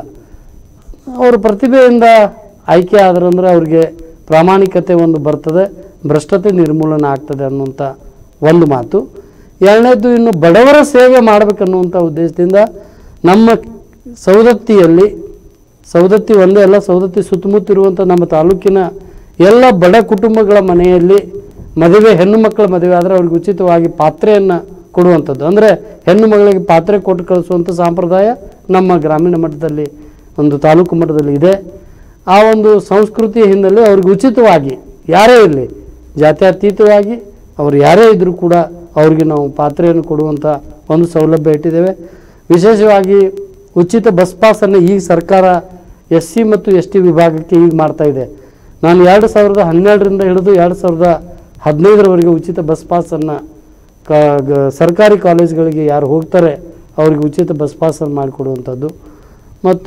ಅವ್ರ ಪ್ರತಿಭೆಯಿಂದ ಆಯ್ಕೆ ಆದ್ರಂದ್ರೆ ಅವ್ರಿಗೆ ಪ್ರಾಮಾಣಿಕತೆ ಒಂದು ಬರ್ತದೆ ಭ್ರಷ್ಟತೆ ನಿರ್ಮೂಲನೆ ಆಗ್ತದೆ ಅನ್ನುವಂಥ ಒಂದು ಮಾತು ಎರಡನೇದು ಇನ್ನು ಬಡವರ ಸೇವೆ ಮಾಡಬೇಕನ್ನುವಂಥ ಉದ್ದೇಶದಿಂದ ನಮ್ಮ ಸೌದತ್ತಿಯಲ್ಲಿ ಸೌದತ್ತಿ ಒಂದೇ ಅಲ್ಲ ಸೌದತ್ತಿ ಸುತ್ತಮುತ್ತ ಇರುವಂಥ ನಮ್ಮ ತಾಲೂಕಿನ ಎಲ್ಲ ಬಡ ಕುಟುಂಬಗಳ ಮನೆಯಲ್ಲಿ ಮದುವೆ ಹೆಣ್ಣು ಮಕ್ಕಳ ಮದುವೆ ಆದರೆ ಅವ್ರಿಗೆ ಉಚಿತವಾಗಿ ಪಾತ್ರೆಯನ್ನು ಕೊಡುವಂಥದ್ದು ಅಂದರೆ ಹೆಣ್ಣು ಮಗಳಿಗೆ ಪಾತ್ರೆ ಕೊಟ್ಟು ಕಳಿಸುವಂಥ ಸಂಪ್ರದಾಯ ನಮ್ಮ ಗ್ರಾಮೀಣ ಮಟ್ಟದಲ್ಲಿ ಒಂದು ತಾಲೂಕು ಮಟ್ಟದಲ್ಲಿ ಇದೆ ಆ ಒಂದು ಸಂಸ್ಕೃತಿಯ ಹಿನ್ನೆಲೆ ಅವ್ರಿಗೆ ಉಚಿತವಾಗಿ ಯಾರೇ ಇರಲಿ ಜಾತ್ಯತೀತವಾಗಿ ಅವರು ಯಾರೇ ಇದ್ದರೂ ಕೂಡ ಅವ್ರಿಗೆ ನಾವು ಪಾತ್ರೆಯನ್ನು ಕೊಡುವಂಥ ಒಂದು ಸೌಲಭ್ಯ ಇಟ್ಟಿದ್ದೇವೆ ವಿಶೇಷವಾಗಿ ಉಚಿತ ಬಸ್ ಪಾಸನ್ನು ಈಗ ಸರ್ಕಾರ ಎಸ್ ಸಿ ಮತ್ತು ಎಸ್ ಟಿ ವಿಭಾಗಕ್ಕೆ ಈಗ ಮಾಡ್ತಾ ಇದೆ ನಾನು ಎರಡು ಸಾವಿರದ ಹನ್ನೆರಡರಿಂದ ಹಿಡಿದು ಎರಡು ಸಾವಿರದ ಹದಿನೈದರವರೆಗೆ ಉಚಿತ ಬಸ್ ಪಾಸನ್ನು ಕ ಗ- ಸರ್ಕಾರಿ ಕಾಲೇಜ್ಗಳಿಗೆ ಯಾರು ಹೋಗ್ತಾರೆ ಅವರಿಗೆ ಉಚಿತ ಬಸ್ ಪಾಸನ್ನು ಮಾಡಿಕೊಡುವಂಥದ್ದು ಮತ್ತು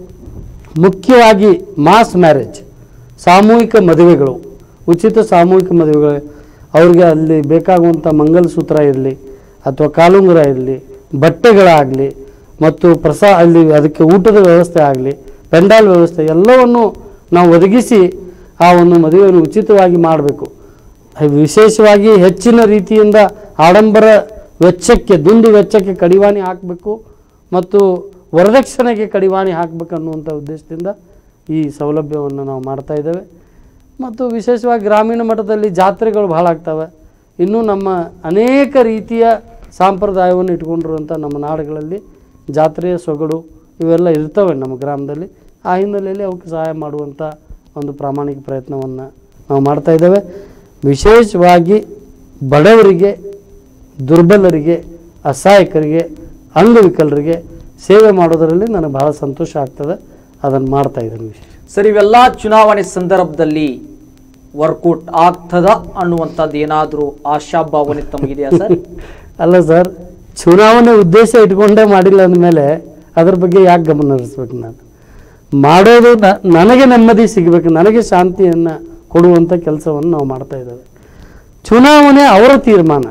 ಮುಖ್ಯವಾಗಿ ಮಾಸ್ ಮ್ಯಾರೇಜ್ ಸಾಮೂಹಿಕ ಮದುವೆಗಳು ಉಚಿತ ಸಾಮೂಹಿಕ ಮದುವೆಗಳು ಅವ್ರಿಗೆ ಅಲ್ಲಿ ಬೇಕಾಗುವಂಥ ಮಂಗಲಸೂತ್ರ ಇರಲಿ ಅಥವಾ ಕಾಲುಂಗುರ ಇರಲಿ ಬಟ್ಟೆಗಳಾಗಲಿ ಮತ್ತು ಪ್ರಸಾ ಅಲ್ಲಿ ಅದಕ್ಕೆ ಊಟದ ವ್ಯವಸ್ಥೆ ಆಗಲಿ ಪೆಂಡಾಲ್ ವ್ಯವಸ್ಥೆ ಎಲ್ಲವನ್ನು ನಾವು ಒದಗಿಸಿ ಆ ಒಂದು ಮದುವೆಯನ್ನು ಉಚಿತವಾಗಿ ಮಾಡಬೇಕು ವಿಶೇಷವಾಗಿ ಹೆಚ್ಚಿನ ರೀತಿಯಿಂದ ಆಡಂಬರ ವೆಚ್ಚಕ್ಕೆ ದುಂದು ವೆಚ್ಚಕ್ಕೆ ಕಡಿವಾಣಿ ಹಾಕಬೇಕು ಮತ್ತು ವರದಕ್ಷಿಣೆಗೆ ಕಡಿವಾಣಿ ಹಾಕಬೇಕು ಅನ್ನುವಂಥ ಉದ್ದೇಶದಿಂದ ಈ ಸೌಲಭ್ಯವನ್ನು ನಾವು ಮಾಡ್ತಾ ಇದ್ದೇವೆ ಮತ್ತು ವಿಶೇಷವಾಗಿ ಗ್ರಾಮೀಣ ಮಟ್ಟದಲ್ಲಿ ಜಾತ್ರೆಗಳು ಭಾಳ ಆಗ್ತವೆ ಇನ್ನೂ ನಮ್ಮ ಅನೇಕ ರೀತಿಯ ಸಂಪ್ರದಾಯವನ್ನು ಇಟ್ಕೊಂಡಿರುವಂಥ ನಮ್ಮ ನಾಡುಗಳಲ್ಲಿ ಜಾತ್ರೆಯ ಸೊಗಡು ಇವೆಲ್ಲ ಇರ್ತವೆ ನಮ್ಮ ಗ್ರಾಮದಲ್ಲಿ ಆ ಹಿನ್ನೆಲೆಯಲ್ಲಿ ಅವಕ್ಕೆ ಸಹಾಯ ಮಾಡುವಂಥ ಒಂದು ಪ್ರಾಮಾಣಿಕ ಪ್ರಯತ್ನವನ್ನು ನಾವು ಮಾಡ್ತಾ ಇದ್ದೇವೆ ವಿಶೇಷವಾಗಿ ಬಡವರಿಗೆ ದುರ್ಬಲರಿಗೆ ಅಸಹಾಯಕರಿಗೆ ಅಂಗವಿಕಲರಿಗೆ ಸೇವೆ ಮಾಡೋದರಲ್ಲಿ ನನಗೆ ಬಹಳ ಸಂತೋಷ ಆಗ್ತದೆ ಅದನ್ನು ಮಾಡ್ತಾ ಇದ್ದೇನೆ ವಿಶೇಷ ಸರ್ ಇವೆಲ್ಲ ಚುನಾವಣೆ ಸಂದರ್ಭದಲ್ಲಿ ವರ್ಕೌಟ್ ಆಗ್ತದ ಅನ್ನುವಂಥದ್ದು ಏನಾದರೂ ಆಶಾಭಾವನೆ ತಮಗಿದೆಯಾ ಸರ್ ಅಲ್ಲ ಸರ್ ಚುನಾವಣೆ ಉದ್ದೇಶ ಇಟ್ಕೊಂಡೇ ಮಾಡಿಲ್ಲ ಅಂದಮೇಲೆ ಅದ್ರ ಬಗ್ಗೆ ಯಾಕೆ ಗಮನ ಹರಿಸ್ಬೇಕು ನಾನು ಮಾಡೋದು ನ- ನನಗೆ ನೆಮ್ಮದಿ ಸಿಗಬೇಕು ನನಗೆ ಶಾಂತಿಯನ್ನು ಕೊಡುವಂಥ ಕೆಲಸವನ್ನು ನಾವು ಮಾಡ್ತಾ ಇದ್ದೇವೆ ಚುನಾವಣೆ ಅವರ ತೀರ್ಮಾನ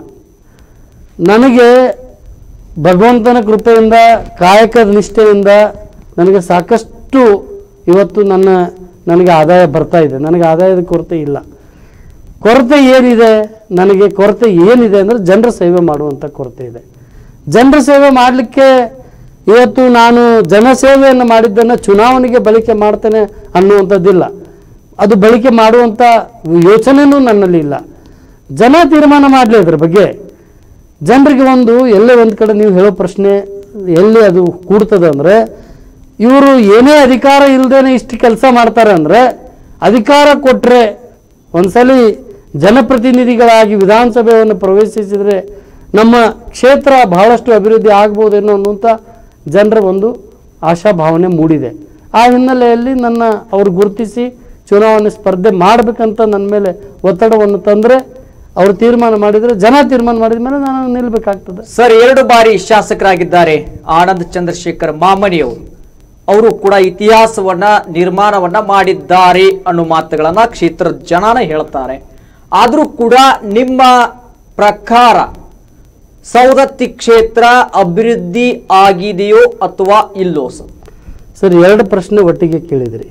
ನನಗೆ ಭಗವಂತನ ಕೃಪೆಯಿಂದ ಕಾಯಕದ ನಿಷ್ಠೆಯಿಂದ ನನಗೆ ಸಾಕಷ್ಟು ಇವತ್ತು ನನ್ನ ನನಗೆ ಆದಾಯ ಬರ್ತಾ ಇದೆ ನನಗೆ ಆದಾಯದ ಕೊರತೆ ಇಲ್ಲ ಕೊರತೆ ಏನಿದೆ ನನಗೆ ಕೊರತೆ ಏನಿದೆ ಅಂದರೆ ಜನರ ಸೇವೆ ಮಾಡುವಂಥ ಕೊರತೆ ಇದೆ ಜನರ ಸೇವೆ ಮಾಡಲಿಕ್ಕೆ ಇವತ್ತು ನಾನು ಜನಸೇವೆಯನ್ನು ಮಾಡಿದ್ದನ್ನು ಚುನಾವಣೆಗೆ ಬಳಕೆ ಮಾಡ್ತೇನೆ ಅನ್ನುವಂಥದ್ದಿಲ್ಲ ಅದು ಬಳಕೆ ಮಾಡುವಂಥ ಯೋಚನೆಯೂ ನನ್ನಲ್ಲಿ ಇಲ್ಲ ಜನ ತೀರ್ಮಾನ ಮಾಡಲಿ ಅದ್ರ ಬಗ್ಗೆ ಜನರಿಗೆ ಒಂದು ಎಲ್ಲೇ ಒಂದು ಕಡೆ ನೀವು ಹೇಳೋ ಪ್ರಶ್ನೆ ಎಲ್ಲಿ ಅದು ಕೂಡ್ತದೆ ಅಂದರೆ ಇವರು ಏನೇ ಅಧಿಕಾರ ಇಲ್ಲದೇನೆ ಇಷ್ಟು ಕೆಲಸ ಮಾಡ್ತಾರೆ ಅಂದರೆ ಅಧಿಕಾರ ಕೊಟ್ಟರೆ ಒಂದ್ಸಲಿ ಜನಪ್ರತಿನಿಧಿಗಳಾಗಿ ವಿಧಾನಸಭೆಯನ್ನು ಪ್ರವೇಶಿಸಿದರೆ ನಮ್ಮ ಕ್ಷೇತ್ರ ಬಹಳಷ್ಟು ಅಭಿವೃದ್ಧಿ ಆಗ್ಬೋದೇನೋ ಅನ್ನುವಂಥ ಜನರ ಒಂದು ಆಶಾಭಾವನೆ ಮೂಡಿದೆ ಆ ಹಿನ್ನೆಲೆಯಲ್ಲಿ ನನ್ನ ಅವರು ಗುರುತಿಸಿ ಚುನಾವಣೆ ಸ್ಪರ್ಧೆ ಮಾಡಬೇಕಂತ ನನ್ನ ಮೇಲೆ ಒತ್ತಡವನ್ನು ತಂದರೆ ಅವರು ತೀರ್ಮಾನ ಮಾಡಿದರೆ ಜನ ತೀರ್ಮಾನ ಮಾಡಿದ ಮೇಲೆ ನಾನು ನಿಲ್ಲಬೇಕಾಗ್ತದೆ ಸರ್ ಎರಡು ಬಾರಿ ಶಾಸಕರಾಗಿದ್ದಾರೆ ಆನಂದ್ ಚಂದ್ರಶೇಖರ್ ಮಾಮನಿಯವರು ಅವರು ಕೂಡ ಇತಿಹಾಸವನ್ನ ನಿರ್ಮಾಣವನ್ನ ಮಾಡಿದ್ದಾರೆ ಅನ್ನೋ ಮಾತುಗಳನ್ನ ಕ್ಷೇತ್ರದ ಜನನ ಹೇಳ್ತಾರೆ ಆದ್ರೂ ಕೂಡ ನಿಮ್ಮ ಪ್ರಕಾರ ಸೌದತ್ತಿ ಕ್ಷೇತ್ರ ಅಭಿವೃದ್ಧಿ ಆಗಿದೆಯೋ ಅಥವಾ ಇಲ್ಲೋ ಸರ್ ಸರ್ ಎರಡು ಪ್ರಶ್ನೆ ಒಟ್ಟಿಗೆ ಕೇಳಿದ್ರಿ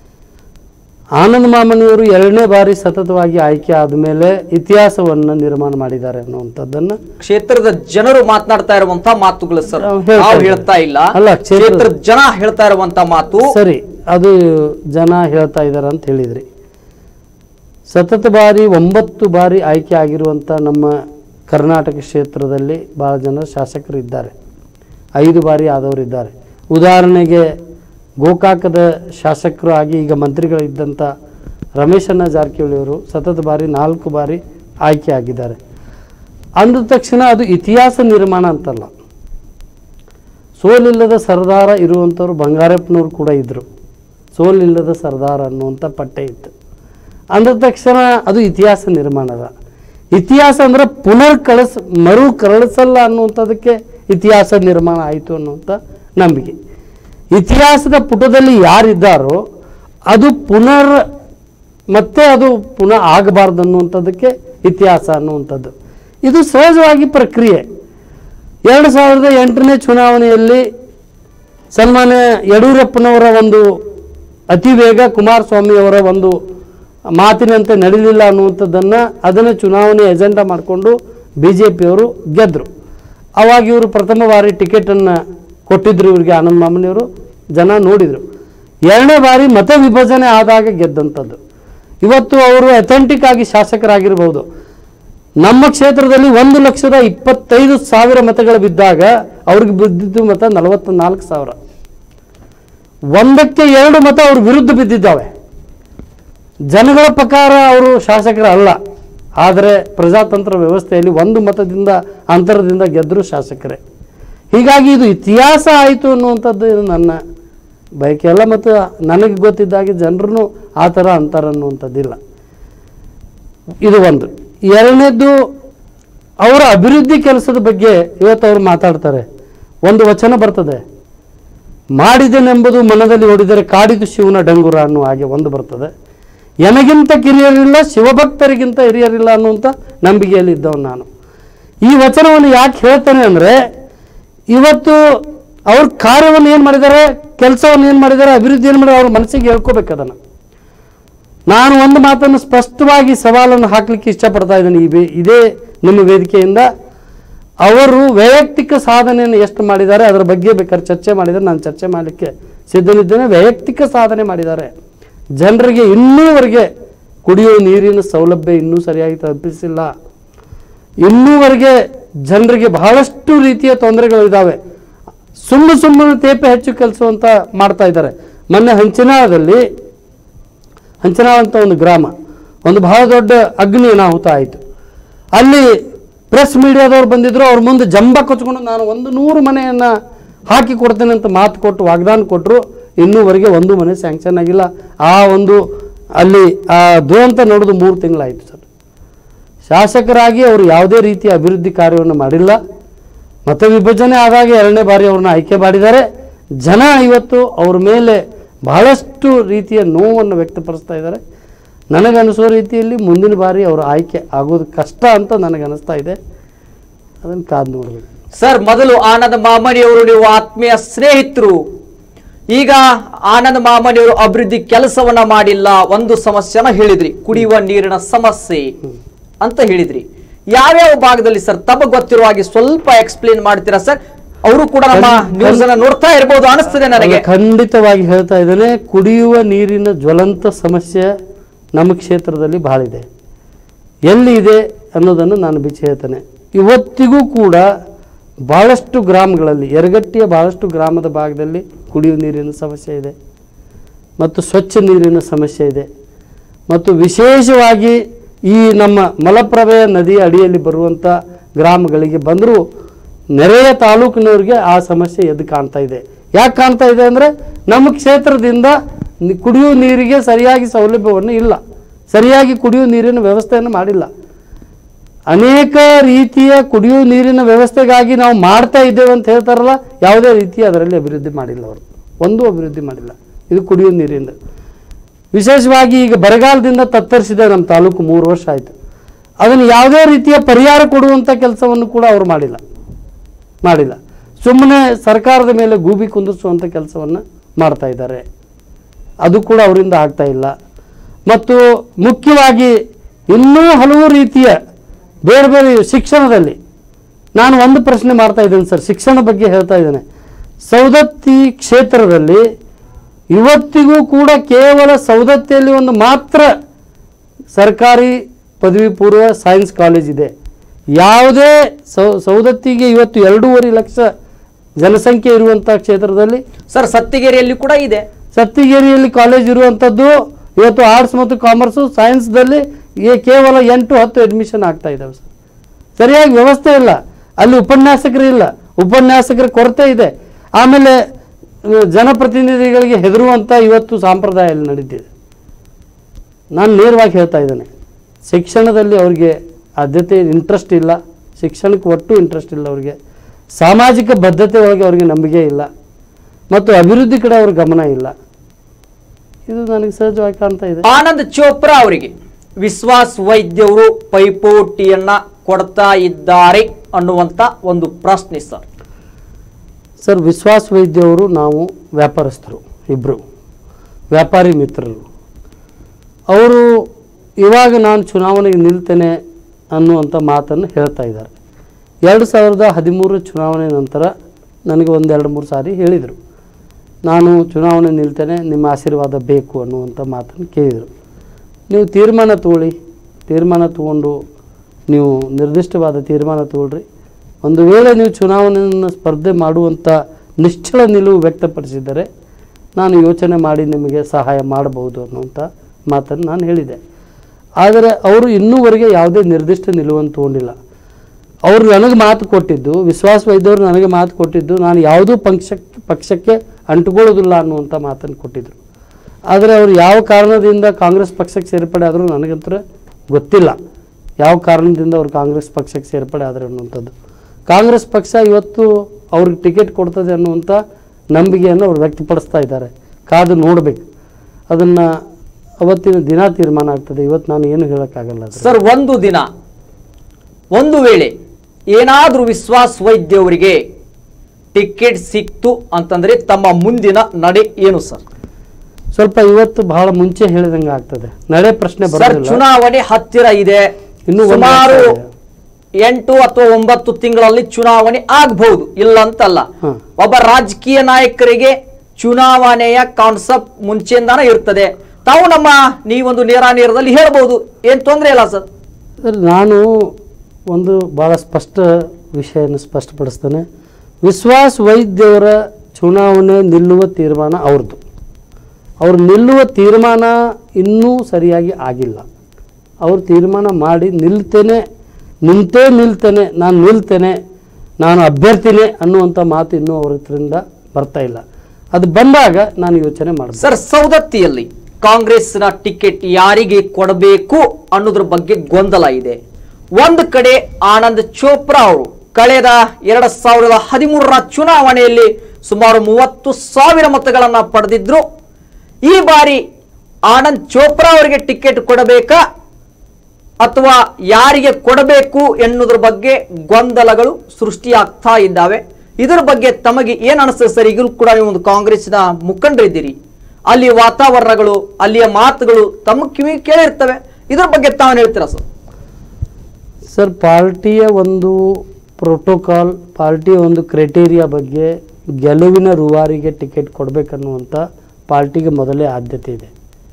ಆನಂದ್ ಮಾಮನಿಯವರು ಎರಡನೇ ಬಾರಿ ಸತತವಾಗಿ ಆಯ್ಕೆ ಆದಮೇಲೆ ಇತಿಹಾಸವನ್ನು ನಿರ್ಮಾಣ ಮಾಡಿದ್ದಾರೆ ಅನ್ನುವಂಥದ್ದನ್ನು ಕ್ಷೇತ್ರದ ಜನರು ಮಾತನಾಡ್ತಾ ಇರುವಂತ ಮಾತುಗಳು ಸರ್ ನಾವು ಹೇಳ್ತಾ ನಾವು ಇದ್ದೀವಿ. ಹೇಳ್ತಾ ಇಲ್ಲ ಅಲ್ಲ, ಕ್ಷೇತ್ರದ- ಕ್ಷೇತ್ರದ ಜನ ಹೇಳ್ತಾ ಇರುವಂತ ಮಾತು ಸರಿ ಅದು ಜನ ಹೇಳ್ತಾ ಇದ್ದಾರೆ ಅಂತ ಹೇಳಿದ್ರಿ ಸತತ ಬಾರಿ ಒಂಬತ್ತು ಬಾರಿ ಆಯ್ಕೆ ಆಗಿರುವಂಥ ನಮ್ಮ ಕರ್ನಾಟಕ ಕ್ಷೇತ್ರದಲ್ಲಿ ಭಾಳ ಜನ ಶಾಸಕರು ಇದ್ದಾರೆ ಐದು ಬಾರಿ ಆದವರು ಇದ್ದಾರೆ ಉದಾಹರಣೆಗೆ ಗೋಕಾಕದ ಶಾಸಕರು ಆಗಿ ಈಗ ಮಂತ್ರಿಗಳಿದ್ದಂಥ ರಮೇಶಣ್ಣ ಜಾರಕಿಹೊಳಿ ಅವರು ಸತತ ಬಾರಿ ನಾಲ್ಕು ಬಾರಿ ಆಯ್ಕೆ ಆಗಿದ್ದಾರೆ ಅಂದ ತಕ್ಷಣ ಅದು ಇತಿಹಾಸ ನಿರ್ಮಾಣ ಅಂತಲ್ಲ ಸೋಲಿಲ್ಲದ ಸರ್ದಾರ ಇರುವಂಥವ್ರು ಬಂಗಾರಪ್ಪನವ್ರು ಕೂಡ ಇದ್ದರು ಸೋಲಿಲ್ಲದ ಸರ್ದಾರ ಅನ್ನುವಂಥ ಪಟ್ಟೆ ಇತ್ತು ಅಂದ ತಕ್ಷಣ ಅದು ಇತಿಹಾಸ ನಿರ್ಮಾಣದ ಇತಿಹಾಸ ಅಂದರೆ ಪುನರ್ ಕಳಿಸ್ ಮರು ಕರಳಿಸಲ್ಲ ಅನ್ನುವಂಥದ್ದಕ್ಕೆ ಇತಿಹಾಸ ನಿರ್ಮಾಣ ಆಯಿತು ಅನ್ನುವಂಥ ನಂಬಿಕೆ ಇತಿಹಾಸದ ಪುಟದಲ್ಲಿ ಯಾರಿದ್ದಾರೋ ಅದು ಪುನರ್ ಮತ್ತೆ ಅದು ಪುನಃ ಆಗಬಾರ್ದು ಅನ್ನುವಂಥದ್ದಕ್ಕೆ ಇತಿಹಾಸ ಅನ್ನುವಂಥದ್ದು ಇದು ಸಹಜವಾಗಿ ಪ್ರಕ್ರಿಯೆ ಎರಡು ಸಾವಿರದ ಎಂಟನೇ ಚುನಾವಣೆಯಲ್ಲಿ ಸನ್ಮಾನ್ಯ ಯಡಿಯೂರಪ್ಪನವರ ಒಂದು ಅತಿ ವೇಗ ಕುಮಾರಸ್ವಾಮಿಯವರ ಒಂದು ಮಾತಿನಂತೆ ನಡೀಲಿಲ್ಲ ಅನ್ನುವಂಥದ್ದನ್ನು ಅದನ್ನು ಚುನಾವಣೆ ಎಜೆಂಡಾ ಮಾಡಿಕೊಂಡು ಬಿ ಜೆ ಪಿಯವರು ಗೆದ್ದರು ಅವಾಗ ಇವರು ಪ್ರಥಮ ಬಾರಿ ಟಿಕೆಟನ್ನು ಕೊಟ್ಟಿದ್ರು ಇವರಿಗೆ ಆನಂದ್ ಮಾಮನಿಯವರು ಜನ ನೋಡಿದರು ಎರಡನೇ ಬಾರಿ ಮತ ವಿಭಜನೆ ಆದಾಗ ಗೆದ್ದಂಥದ್ದು ಇವತ್ತು ಅವರು ಅಥೆಂಟಿಕ್ ಆಗಿ ಶಾಸಕರಾಗಿರ್ಬೋದು ನಮ್ಮ ಕ್ಷೇತ್ರದಲ್ಲಿ ಒಂದು ಲಕ್ಷದ ಇಪ್ಪತ್ತೈದು ಸಾವಿರ ಮತಗಳು ಬಿದ್ದಾಗ ಅವ್ರಿಗೆ ಬಿದ್ದಿದ್ದು ಮತ ನಲವತ್ತ ನಾಲ್ಕು ಸಾವಿರ ಒಂದಕ್ಕೆ ಎರಡು ಮತ ಅವ್ರ ವಿರುದ್ಧ ಬಿದ್ದಿದ್ದಾವೆ ಜನಗಳ ಪ್ರಕಾರ ಅವರು ಶಾಸಕರು ಅಲ್ಲ ಆದರೆ ಪ್ರಜಾತಂತ್ರ ವ್ಯವಸ್ಥೆಯಲ್ಲಿ ಒಂದು ಮತದಿಂದ ಅಂತರದಿಂದ ಗೆದ್ದರು ಶಾಸಕರೇ ಹೀಗಾಗಿ ಇದು ಇತಿಹಾಸ ಆಯಿತು ಅನ್ನುವಂಥದ್ದು ಇದು ನನ್ನ ಬಯಕೆ ಅಲ್ಲ ಮತ್ತು ನನಗೆ ಗೊತ್ತಿದ್ದಾಗೆ ಜನರು ಆ ಥರ ಅಂತಾರೆ ಅನ್ನುವಂಥದ್ದಿಲ್ಲ ಇದು ಒಂದು ಎರಡನೇದ್ದು ಅವರ ಅಭಿವೃದ್ಧಿ ಕೆಲಸದ ಬಗ್ಗೆ ಇವತ್ತು ಅವರು ಮಾತಾಡ್ತಾರೆ ಒಂದು ವಚನ ಬರ್ತದೆ ಮಾಡಿದೆನೆಂಬುದು ಮನದಲ್ಲಿ ಹೊಡಿದರೆ ಕಾಡಿದು ಶಿವನ ಡಂಗುರ ಅನ್ನುವ ಹಾಗೆ ಒಂದು ಬರ್ತದೆ ಎನಗಿಂತ ಕಿರಿಯರಿಲ್ಲ ಶಿವಭಕ್ತರಿಗಿಂತ ಹಿರಿಯರಿಲ್ಲ ಅನ್ನುವಂಥ ನಂಬಿಕೆಯಲ್ಲಿ ಇದ್ದವನು ನಾನು ಈ ವಚನವನ್ನು ಯಾಕೆ ಹೇಳ್ತಾನೆ ಅಂದರೆ ಇವತ್ತು ಅವ್ರ ಕಾರ್ಯವನ್ನು ಏನು ಮಾಡಿದ್ದಾರೆ ಕೆಲಸವನ್ನು ಏನು ಮಾಡಿದ್ದಾರೆ ಅಭಿವೃದ್ಧಿ ಏನು ಮಾಡಿದ್ದಾರೆ ಅವ್ರ ಮನಸ್ಸಿಗೆ ಹೇಳ್ಕೋಬೇಕು ಅದನ್ನು ನಾನು ಒಂದು ಮಾತನ್ನು ಸ್ಪಷ್ಟವಾಗಿ ಸವಾಲನ್ನು ಹಾಕಲಿಕ್ಕೆ ಇಷ್ಟಪಡ್ತಾ ಇದ್ದೀನಿ ಈ ವೇ- ಇದೇ ನಿಮ್ಮ ವೇದಿಕೆಯಿಂದ ಅವರು ವೈಯಕ್ತಿಕ ಸಾಧನೆಯನ್ನು ಎಷ್ಟು ಮಾಡಿದ್ದಾರೆ ಅದರ ಬಗ್ಗೆ ಬೇಕಾದ್ರೆ ಚರ್ಚೆ ಮಾಡಿದರೆ ನಾನು ಚರ್ಚೆ ಮಾಡಲಿಕ್ಕೆ ಸಿದ್ಧನಿದ್ದೇನೆ ವೈಯಕ್ತಿಕ ಸಾಧನೆ ಮಾಡಿದ್ದಾರೆ ಜನರಿಗೆ ಇನ್ನೂವರೆಗೆ ಕುಡಿಯುವ ನೀರಿನ ಸೌಲಭ್ಯ ಇನ್ನೂ ಸರಿಯಾಗಿ ತಲುಪಿಸಿಲ್ಲ ಇನ್ನೂವರೆಗೆ ಜನರಿಗೆ ಬಹಳಷ್ಟು ರೀತಿಯ ತೊಂದರೆಗಳಿದ್ದಾವೆ ಸುಮ್ಮನೆ ಸುಮ್ಮನೆ ತೇಪೆ ಹೆಚ್ಚು ಕೆಲಸ ಅಂತ ಮಾಡ್ತಾ ಇದ್ದಾರೆ ಮೊನ್ನೆ ಹಂಚಿನಾಳದಲ್ಲಿ ಹಂಚನಾಳ್ ಅಂತ ಒಂದು ಗ್ರಾಮ ಒಂದು ಬಹಳ ದೊಡ್ಡ ಅಗ್ನಿ ಅನಾಹುತ ಆಯಿತು ಅಲ್ಲಿ ಪ್ರೆಸ್ ಮೀಡಿಯಾದವ್ರು ಬಂದಿದ್ರು ಅವ್ರ ಮುಂದೆ ಜಂಬ ಕೊಚ್ಕೊಂಡು ನಾನು ಒಂದು ನೂರು ಮನೆಯನ್ನು ಹಾಕಿ ಕೊಡ್ತೇನೆ ಅಂತ ಮಾತು ಕೊಟ್ಟು ವಾಗ್ದಾನ ಕೊಟ್ಟರು ಇನ್ನೂವರೆಗೆ ಒಂದು ಮನೆ ಸ್ಯಾಂಕ್ಷನ್ ಆಗಿಲ್ಲ ಆ ಒಂದು ಅಲ್ಲಿ ಆ ದುರಂತ ನಡೆದು ಮೂರು ತಿಂಗಳಾಯಿತು ಸರ್ ಶಾಸಕರಾಗಿ ಅವರು ಯಾವುದೇ ರೀತಿಯ ಅಭಿವೃದ್ಧಿ ಕಾರ್ಯವನ್ನು ಮಾಡಿಲ್ಲ ಮತ ವಿಭಜನೆ ಆದಾಗ ಎರಡನೇ ಬಾರಿ ಅವ್ರನ್ನ ಆಯ್ಕೆ ಮಾಡಿದ್ದಾರೆ ಜನ ಇವತ್ತು ಅವ್ರ ಮೇಲೆ ಬಹಳಷ್ಟು ರೀತಿಯ ನೋವನ್ನು ವ್ಯಕ್ತಪಡಿಸ್ತಾ ಇದ್ದಾರೆ ನನಗನ್ನಿಸೋ ರೀತಿಯಲ್ಲಿ ಮುಂದಿನ ಬಾರಿ ಅವರ ಆಯ್ಕೆ ಆಗೋದು ಕಷ್ಟ ಅಂತ ನನಗನ್ನಿಸ್ತಾ ಇದೆ ಅದನ್ನು ಕಾದು ನೋಡಬೇಕು ಸರ್ ಮೊದಲು ಆನಂದ್ ಮಾಮನಿಯವರು ನೀವು ಆತ್ಮೀಯ ಸ್ನೇಹಿತರು ಈಗ ಆನಂದ್ ಮಾಮನಿಯವರು ಅಭಿವೃದ್ಧಿ ಕೆಲಸವನ್ನ ಮಾಡಿಲ್ಲ ಒಂದು ಸಮಸ್ಯೆನ ಹೇಳಿದ್ರಿ ಕುಡಿಯುವ ನೀರಿನ ಸಮಸ್ಯೆ ಅಂತ ಹೇಳಿದ್ರಿ ಯಾವ್ಯಾವ ಭಾಗದಲ್ಲಿ ಸರ್ ತಮಗೆ ಗೊತ್ತಿರುವ ಹಾಗೆ ಸ್ವಲ್ಪ ಎಕ್ಸ್ಪ್ಲೇನ್ ಮಾಡ್ತೀರಾ ಸರ್ ಅವರು ಕೂಡ ನಮ್ಮ ನ್ಯೂಸ್ ಅನ್ನ ನೋಡ್ತಾ ಇರ್ಬೋದು ಅನಿಸ್ತದೆ ನನಗೆ ಅಲ್ಲ, ಖಂಡಿತವಾಗಿ ಹೇಳ್ತಾ ಇದ್ದೇನೆ ಕುಡಿಯುವ ನೀರಿನ ಜ್ವಲಂತ ಸಮಸ್ಯೆ ನಮ್ಮ ಕ್ಷೇತ್ರದಲ್ಲಿ ಬಹಳ ಇದೆ ಎಲ್ಲಿ ಇದೆ ಅನ್ನೋದನ್ನು ನಾನು ಬಿಚ್ಚಿ ಹೇಳ್ತೇನೆ ಇವತ್ತಿಗೂ ಕೂಡ ಭಾಳಷ್ಟು ಗ್ರಾಮಗಳಲ್ಲಿ ಯರಗಟ್ಟಿಯ ಭಾಳಷ್ಟು ಗ್ರಾಮದ ಭಾಗದಲ್ಲಿ ಕುಡಿಯುವ ನೀರಿನ ಸಮಸ್ಯೆ ಇದೆ ಮತ್ತು ಸ್ವಚ್ಛ ನೀರಿನ ಸಮಸ್ಯೆ ಇದೆ ಮತ್ತು ವಿಶೇಷವಾಗಿ ಈ ನಮ್ಮ ಮಲಪ್ರಭೆಯ ನದಿಯ ಅಡಿಯಲ್ಲಿ ಬರುವಂಥ ಗ್ರಾಮಗಳಿಗೆ ಬಂದರೂ ನೆರೆಯ ತಾಲೂಕಿನವ್ರಿಗೆ ಆ ಸಮಸ್ಯೆ ಎದ್ದು ಕಾಣ್ತಾ ಇದೆ ಯಾಕೆ ಕಾಣ್ತಾ ಇದೆ ಅಂದರೆ ನಮ್ಮ ಕ್ಷೇತ್ರದಿಂದ ನಿ- ಕುಡಿಯುವ ನೀರಿಗೆ ಸರಿಯಾಗಿ ಸೌಲಭ್ಯವನ್ನು ಇಲ್ಲ ಸರಿಯಾಗಿ ಕುಡಿಯುವ ನೀರಿನ ವ್ಯವಸ್ಥೆಯನ್ನು ಮಾಡಿಲ್ಲ ಅನೇಕ ರೀತಿಯ ಕುಡಿಯುವ ನೀರಿನ ವ್ಯವಸ್ಥೆಗಾಗಿ ನಾವು ಮಾಡ್ತಾ ಇದ್ದೇವೆ ಅಂತ ಹೇಳ್ತಾರಲ್ಲ ಯಾವುದೇ ರೀತಿ ಅದರಲ್ಲಿ ಅಭಿವೃದ್ಧಿ ಮಾಡಿಲ್ಲ ಅವರು ಒಂದೂ ಅಭಿವೃದ್ಧಿ ಮಾಡಿಲ್ಲ ಇದು ಕುಡಿಯುವ ನೀರಿಂದ ವಿಶೇಷವಾಗಿ ಈಗ ಬರಗಾಲದಿಂದ ತತ್ತರಿಸಿದೆ ನಮ್ಮ ತಾಲೂಕು ಮೂರು ವರ್ಷ ಆಯಿತು ಅದನ್ನು ಯಾವುದೇ ರೀತಿಯ ಪರಿಹಾರ ಕೊಡುವಂಥ ಕೆಲಸವನ್ನು ಕೂಡ ಅವರು ಮಾಡಿಲ್ಲ ಮಾಡಿಲ್ಲ ಸುಮ್ಮನೆ ಸರ್ಕಾರದ ಮೇಲೆ ಗೂಬಿ ಕುಂದಿಸುವಂಥ ಕೆಲಸವನ್ನು ಮಾಡ್ತಾ ಇದ್ದಾರೆ ಅದು ಕೂಡ ಅವರಿಂದ ಆಗ್ತಾ ಇಲ್ಲ ಮತ್ತು ಮುಖ್ಯವಾಗಿ ಇನ್ನೂ ಹಲವು ರೀತಿಯ ಬೇರೆ ಬೇರೆ ಶಿಕ್ಷಣದಲ್ಲಿ ನಾನು ಒಂದು ಪ್ರಶ್ನೆ ಮಾಡ್ತಾ ಇದ್ದೇನೆ ಸರ್ ಶಿಕ್ಷಣ ಬಗ್ಗೆ ಹೇಳ್ತಾ ಇದ್ದೇನೆ ಸೌದತ್ತಿ ಕ್ಷೇತ್ರದಲ್ಲಿ ಇವತ್ತಿಗೂ ಕೂಡ ಕೇವಲ ಸೌದತ್ತಿಯಲ್ಲಿ ಒಂದು ಮಾತ್ರ ಸರ್ಕಾರಿ ಪದವಿ ಪೂರ್ವ ಸೈನ್ಸ್ ಕಾಲೇಜ್ ಇದೆ ಯಾವುದೇ ಸೌ ಸೌದತ್ತಿಗೆ ಇವತ್ತು ಎರಡೂವರೆ ಲಕ್ಷ ಜನಸಂಖ್ಯೆ ಇರುವಂಥ ಕ್ಷೇತ್ರದಲ್ಲಿ ಸರ್ ಸತ್ತಿಗೇರಿಯಲ್ಲಿ ಕೂಡ ಇದೆ ಸತ್ತಿಗೇರಿಯಲ್ಲಿ ಕಾಲೇಜ್ ಇರುವಂಥದ್ದು ಇವತ್ತು ಆರ್ಟ್ಸ್ ಮತ್ತು ಕಾಮರ್ಸು ಸೈನ್ಸ್ದಲ್ಲಿ ಏ- ಕೇವಲ ಎಂಟು ಹತ್ತು ಅಡ್ಮಿಷನ್ ಆಗ್ತಾ ಇದ್ದಾವೆ ಸರ್ ಸರಿಯಾಗಿ ವ್ಯವಸ್ಥೆ ಇಲ್ಲ ಅಲ್ಲಿ ಉಪನ್ಯಾಸಕರು ಇಲ್ಲ ಉಪನ್ಯಾಸಕರ ಕೊರತೆ ಇದೆ ಆಮೇಲೆ ಅಹ್, ಜನಪ್ರತಿನಿಧಿಗಳಿಗೆ ಹೆದರುವಂಥ ಇವತ್ತು ಸಂಪ್ರದಾಯ ಅಲ್ಲಿ ನಡೀತಿದೆ ನಾನು ನೇರವಾಗಿ ಹೇಳ್ತಾ ಇದ್ದೇನೆ ಶಿಕ್ಷಣದಲ್ಲಿ ಅವ್ರಿಗೆ ಆದ್ಯತೆ ಇಂಟ್ರೆಸ್ಟ್ ಇಲ್ಲ ಶಿಕ್ಷಣಕ್ಕೆ ಒಟ್ಟು ಇಂಟ್ರೆಸ್ಟ್ ಇಲ್ಲ ಅವ್ರಿಗೆ ಸಾಮಾಜಿಕ ಬದ್ಧತೆ ಒಳಗೆ ಅವ್ರಿಗೆ ನಂಬಿಕೆ ಇಲ್ಲ ಮತ್ತು ಅಭಿವೃದ್ಧಿ ಕಡೆ ಅವ್ರ ಗಮನ ಇಲ್ಲ ಇದು ನನಗೆ ಸಹಜವಾಗಿ ಕಾಣ್ತಾ ಇದೆ ಆನಂದ್ ಚೋಪ್ರಾ ಅವರಿಗೆ ವಿಶ್ವಾಸ್ ವೈದ್ಯವರು ಪೈಪೋಟಿಯನ್ನ ಕೊಡ್ತಾ ಇದ್ದಾರೆ ಅನ್ನುವಂತ ಒಂದು ಪ್ರಶ್ನೆ ಸರ್ ಸರ್ ವಿಶ್ವಾಸ್ ವೈದ್ಯ ಅವರು ನಾವು ವ್ಯಾಪಾರಸ್ಥರು ಇಬ್ಬರು ವ್ಯಾಪಾರಿ ಮಿತ್ರರು ಅವರು ಇವಾಗ ನಾನು ಚುನಾವಣೆಗೆ ನಿಲ್ತೇನೆ ಅನ್ನುವಂಥ ಮಾತನ್ನು ಹೇಳ್ತಾ ಇದ್ದಾರೆ ಎರಡು ಸಾವಿರದ ಹದಿಮೂರು ಚುನಾವಣೆ ನಂತರ ನನಗೆ ಒಂದು ಎರಡು ಮೂರು ಸಾರಿ ಹೇಳಿದರು ನಾನು ಚುನಾವಣೆ ನಿಲ್ತೇನೆ ನಿಮ್ಮ ಆಶೀರ್ವಾದ ಬೇಕು ಅನ್ನುವಂಥ ಮಾತನ್ನು ಕೇಳಿದರು ನೀವು ತೀರ್ಮಾನ ತಗೊಳ್ಳಿ ತೀರ್ಮಾನ ತಗೊಂಡು ನೀವು ನಿರ್ದಿಷ್ಟವಾದ ತೀರ್ಮಾನ ತಗೊಳ್ರಿ ಒಂದು ವೇಳೆ ನೀವು ಚುನಾವಣೆಯನ್ನು ಸ್ಪರ್ಧೆ ಮಾಡುವಂಥ ನಿಶ್ಚಲ ನಿಲುವು ವ್ಯಕ್ತಪಡಿಸಿದರೆ ನಾನು ಯೋಚನೆ ಮಾಡಿ ನಿಮಗೆ ಸಹಾಯ ಮಾಡಬಹುದು ಅನ್ನುವಂಥ ಮಾತನ್ನು ನಾನು ಹೇಳಿದೆ ಆದರೆ ಅವರು ಇನ್ನೂವರೆಗೆ ಯಾವುದೇ ನಿರ್ದಿಷ್ಟ ನಿಲುವನ್ನು ತಗೊಂಡಿಲ್ಲ ಅವರು ನನಗೆ ಮಾತು ಕೊಟ್ಟಿದ್ದು ವಿಶ್ವಾಸ ವೈದ್ಯವರು ನನಗೆ ಮಾತು ಕೊಟ್ಟಿದ್ದು ನಾನು ಯಾವುದೂ ಪಕ್ಷಕ್ಕೆ ಪಕ್ಷಕ್ಕೆ ಅಂಟುಕೊಳ್ಳೋದಿಲ್ಲ ಅನ್ನುವಂಥ ಮಾತನ್ನು ಕೊಟ್ಟಿದ್ದರು ಆದರೆ ಅವರು ಯಾವ ಕಾರಣದಿಂದ ಕಾಂಗ್ರೆಸ್ ಪಕ್ಷಕ್ಕೆ ಸೇರ್ಪಡೆ ಆದರೂ ನನಗಂತೂ ಗೊತ್ತಿಲ್ಲ ಯಾವ ಕಾರಣದಿಂದ ಅವರು ಕಾಂಗ್ರೆಸ್ ಪಕ್ಷಕ್ಕೆ ಸೇರ್ಪಡೆ ಆದರು ಅನ್ನುವಂಥದ್ದು ಕಾಂಗ್ರೆಸ್ ಪಕ್ಷ ಇವತ್ತು ಅವ್ರಿಗೆ ಟಿಕೆಟ್ ಕೊಡ್ತದೆ ಅನ್ನುವಂಥ ನಂಬಿಕೆಯನ್ನು ಅವ್ರು ವ್ಯಕ್ತಪಡಿಸ್ತಾ ಇದ್ದಾರೆ ಕಾದು ನೋಡಬೇಕು ಅದನ್ನು ಅವತ್ತಿನ ದಿನ ತೀರ್ಮಾನ ಆಗ್ತದೆ ಇವತ್ತು ನಾನು ಏನು ಹೇಳೋಕ್ಕಾಗಲ್ಲ ಅದ್ರ ಸರ್ ಒಂದು ದಿನ ಒಂದು ವೇಳೆ ಏನಾದ್ರೂ ವಿಶ್ವಾಸ್ ವೈದ್ಯವರಿಗೆ ಟಿಕೆಟ್ ಸಿಕ್ತು ಅಂತಂದ್ರೆ ತಮ್ಮ ಮುಂದಿನ ನಡೆ ಏನು ಸರ್ ಸ್ವಲ್ಪ ಇವತ್ತು ಬಹಳ ಮುಂಚೆ ಹೇಳಿದಂಗೆ ಆಗ್ತದೆ ನಡೆ ಪ್ರಶ್ನೆ ಸರ್ ಬರೋದಿಲ್ಲ ಚುನಾವಣೆ ಹತ್ತಿರ ಇದೆ ಇನ್ನೂ ಒಂದು ಸುಮಾರು ವರ್ಷ ಇದೆ. ಎಂಟು ಅಥವಾ ಒಂಬತ್ತು ತಿಂಗಳಲ್ಲಿ ಚುನಾವಣೆ ಆಗಬಹುದು ಇಲ್ಲ ಅಂತಲ್ಲ ಹ. ಒಬ್ಬ ರಾಜಕೀಯ ನಾಯಕರಿಗೆ ಚುನಾವಣೆಯ ಕಾನ್ಸೆಪ್ಟ್ ಮುಂಚೆಯಿಂದಾನೇ ಇರ್ತದೆ ತಾವು ನಮ್ಮ ನೀವೊಂದು ನೇರ ನೇರದಲ್ಲಿ ಹೇಳ್ಬಹುದು ಏನ್ ತೊಂದರೆ ಇಲ್ಲ ಸರ್ ಸರ್ ನಾನು ಒಂದು ಭಾಳ ಸ್ಪಷ್ಟ ವಿಷಯನ ಸ್ಪಷ್ಟಪಡಿಸ್ತೇನೆ ವಿಶ್ವಾಸ್ ವೈದ್ಯವರ ಚುನಾವಣೆ ನಿಲ್ಲುವ ತೀರ್ಮಾನ ಅವ್ರದ್ದು ಅವ್ರು ನಿಲ್ಲುವ ತೀರ್ಮಾನ ಇನ್ನೂ ಸರಿಯಾಗಿ ಆಗಿಲ್ಲ ಅವರು ತೀರ್ಮಾನ ಮಾಡಿ ನಿಲ್ತೇನೆ ನಿಂತೇ ನಿಲ್ತೇನೆ ನಾನು ನಿಲ್ತೇನೆ ನಾನು ಅಭ್ಯರ್ಥಿನೇ ಅನ್ನುವಂಥ ಮಾತು ಇನ್ನೂ ಅವ್ರ ಹತ್ರದಿಂದ ಬರ್ತಾ ಇಲ್ಲ ಅದು ಬಂದಾಗ ನಾನು ಯೋಚನೆ ಮಾಡ್ತೀನಿ ಸರ್ ಸೌದತ್ತಿಯಲ್ಲಿ ಕಾಂಗ್ರೆಸ್ನ ಟಿಕೆಟ್ ಯಾರಿಗೆ ಕೊಡಬೇಕು ಅನ್ನೋದ್ರ ಬಗ್ಗೆ ಗೊಂದಲ ಇದೆ ಒಂದು ಕಡೆ ಆನಂದ್ ಚೋಪ್ರಾ ಅವರು ಕಳೆದ ಎರಡ್ ಸಾವಿರದ ಹದಿಮೂರರ ಚುನಾವಣೆಯಲ್ಲಿ ಸುಮಾರು ಮೂವತ್ತು ಸಾವಿರ ಮತಗಳನ್ನ ಪಡೆದಿದ್ರು ಈ ಬಾರಿ ಆನಂದ್ ಚೋಪ್ರಾ ಅವರಿಗೆ ಟಿಕೆಟ್ ಕೊಡಬೇಕಾ ಅಥವಾ ಯಾರಿಗೆ ಕೊಡಬೇಕು ಎನ್ನುವುದ್ರ ಬಗ್ಗೆ ಗೊಂದಲಗಳು ಸೃಷ್ಟಿಯಾಗ್ತಾ ಇದ್ದಾವೆ ಇದರ ಬಗ್ಗೆ ತಮಗೆ ಏನ್ ಅನಿಸ್ತದೆ ಸರ್ ಈಗಲೂ ಕೂಡ ನೀವು ಒಂದು ಕಾಂಗ್ರೆಸ್ನ ಮುಖಂಡರಿದ್ದೀರಿ ಅಲ್ಲಿಯ ವಾತಾವರಣಗಳು ಅಲ್ಲಿಯ ಮಾತುಗಳು ತಮ್ಮ ಕಿವಿ ಕೇಳಿರ್ತವೆ ಇದ್ರ ಬಗ್ಗೆ ತಾವು ಹೇಳ್ತೀರಾ ಸರ್ ಸರ್ ಪಾರ್ಟಿಯ ಒಂದು ಪ್ರೋಟೋಕಾಲ್ ಪಾರ್ಟಿಯ ಒಂದು ಕ್ರೈಟೇರಿಯಾ ಬಗ್ಗೆ ಗೆಲುವಿನ ರೂವಾರಿಗೆ ಟಿಕೆಟ್ ಕೊಡಬೇಕನ್ನುವಂಥ ಪಾರ್ಟಿಗೆ ಮೊದಲೇ ಆದ್ಯತೆ ಇದೆ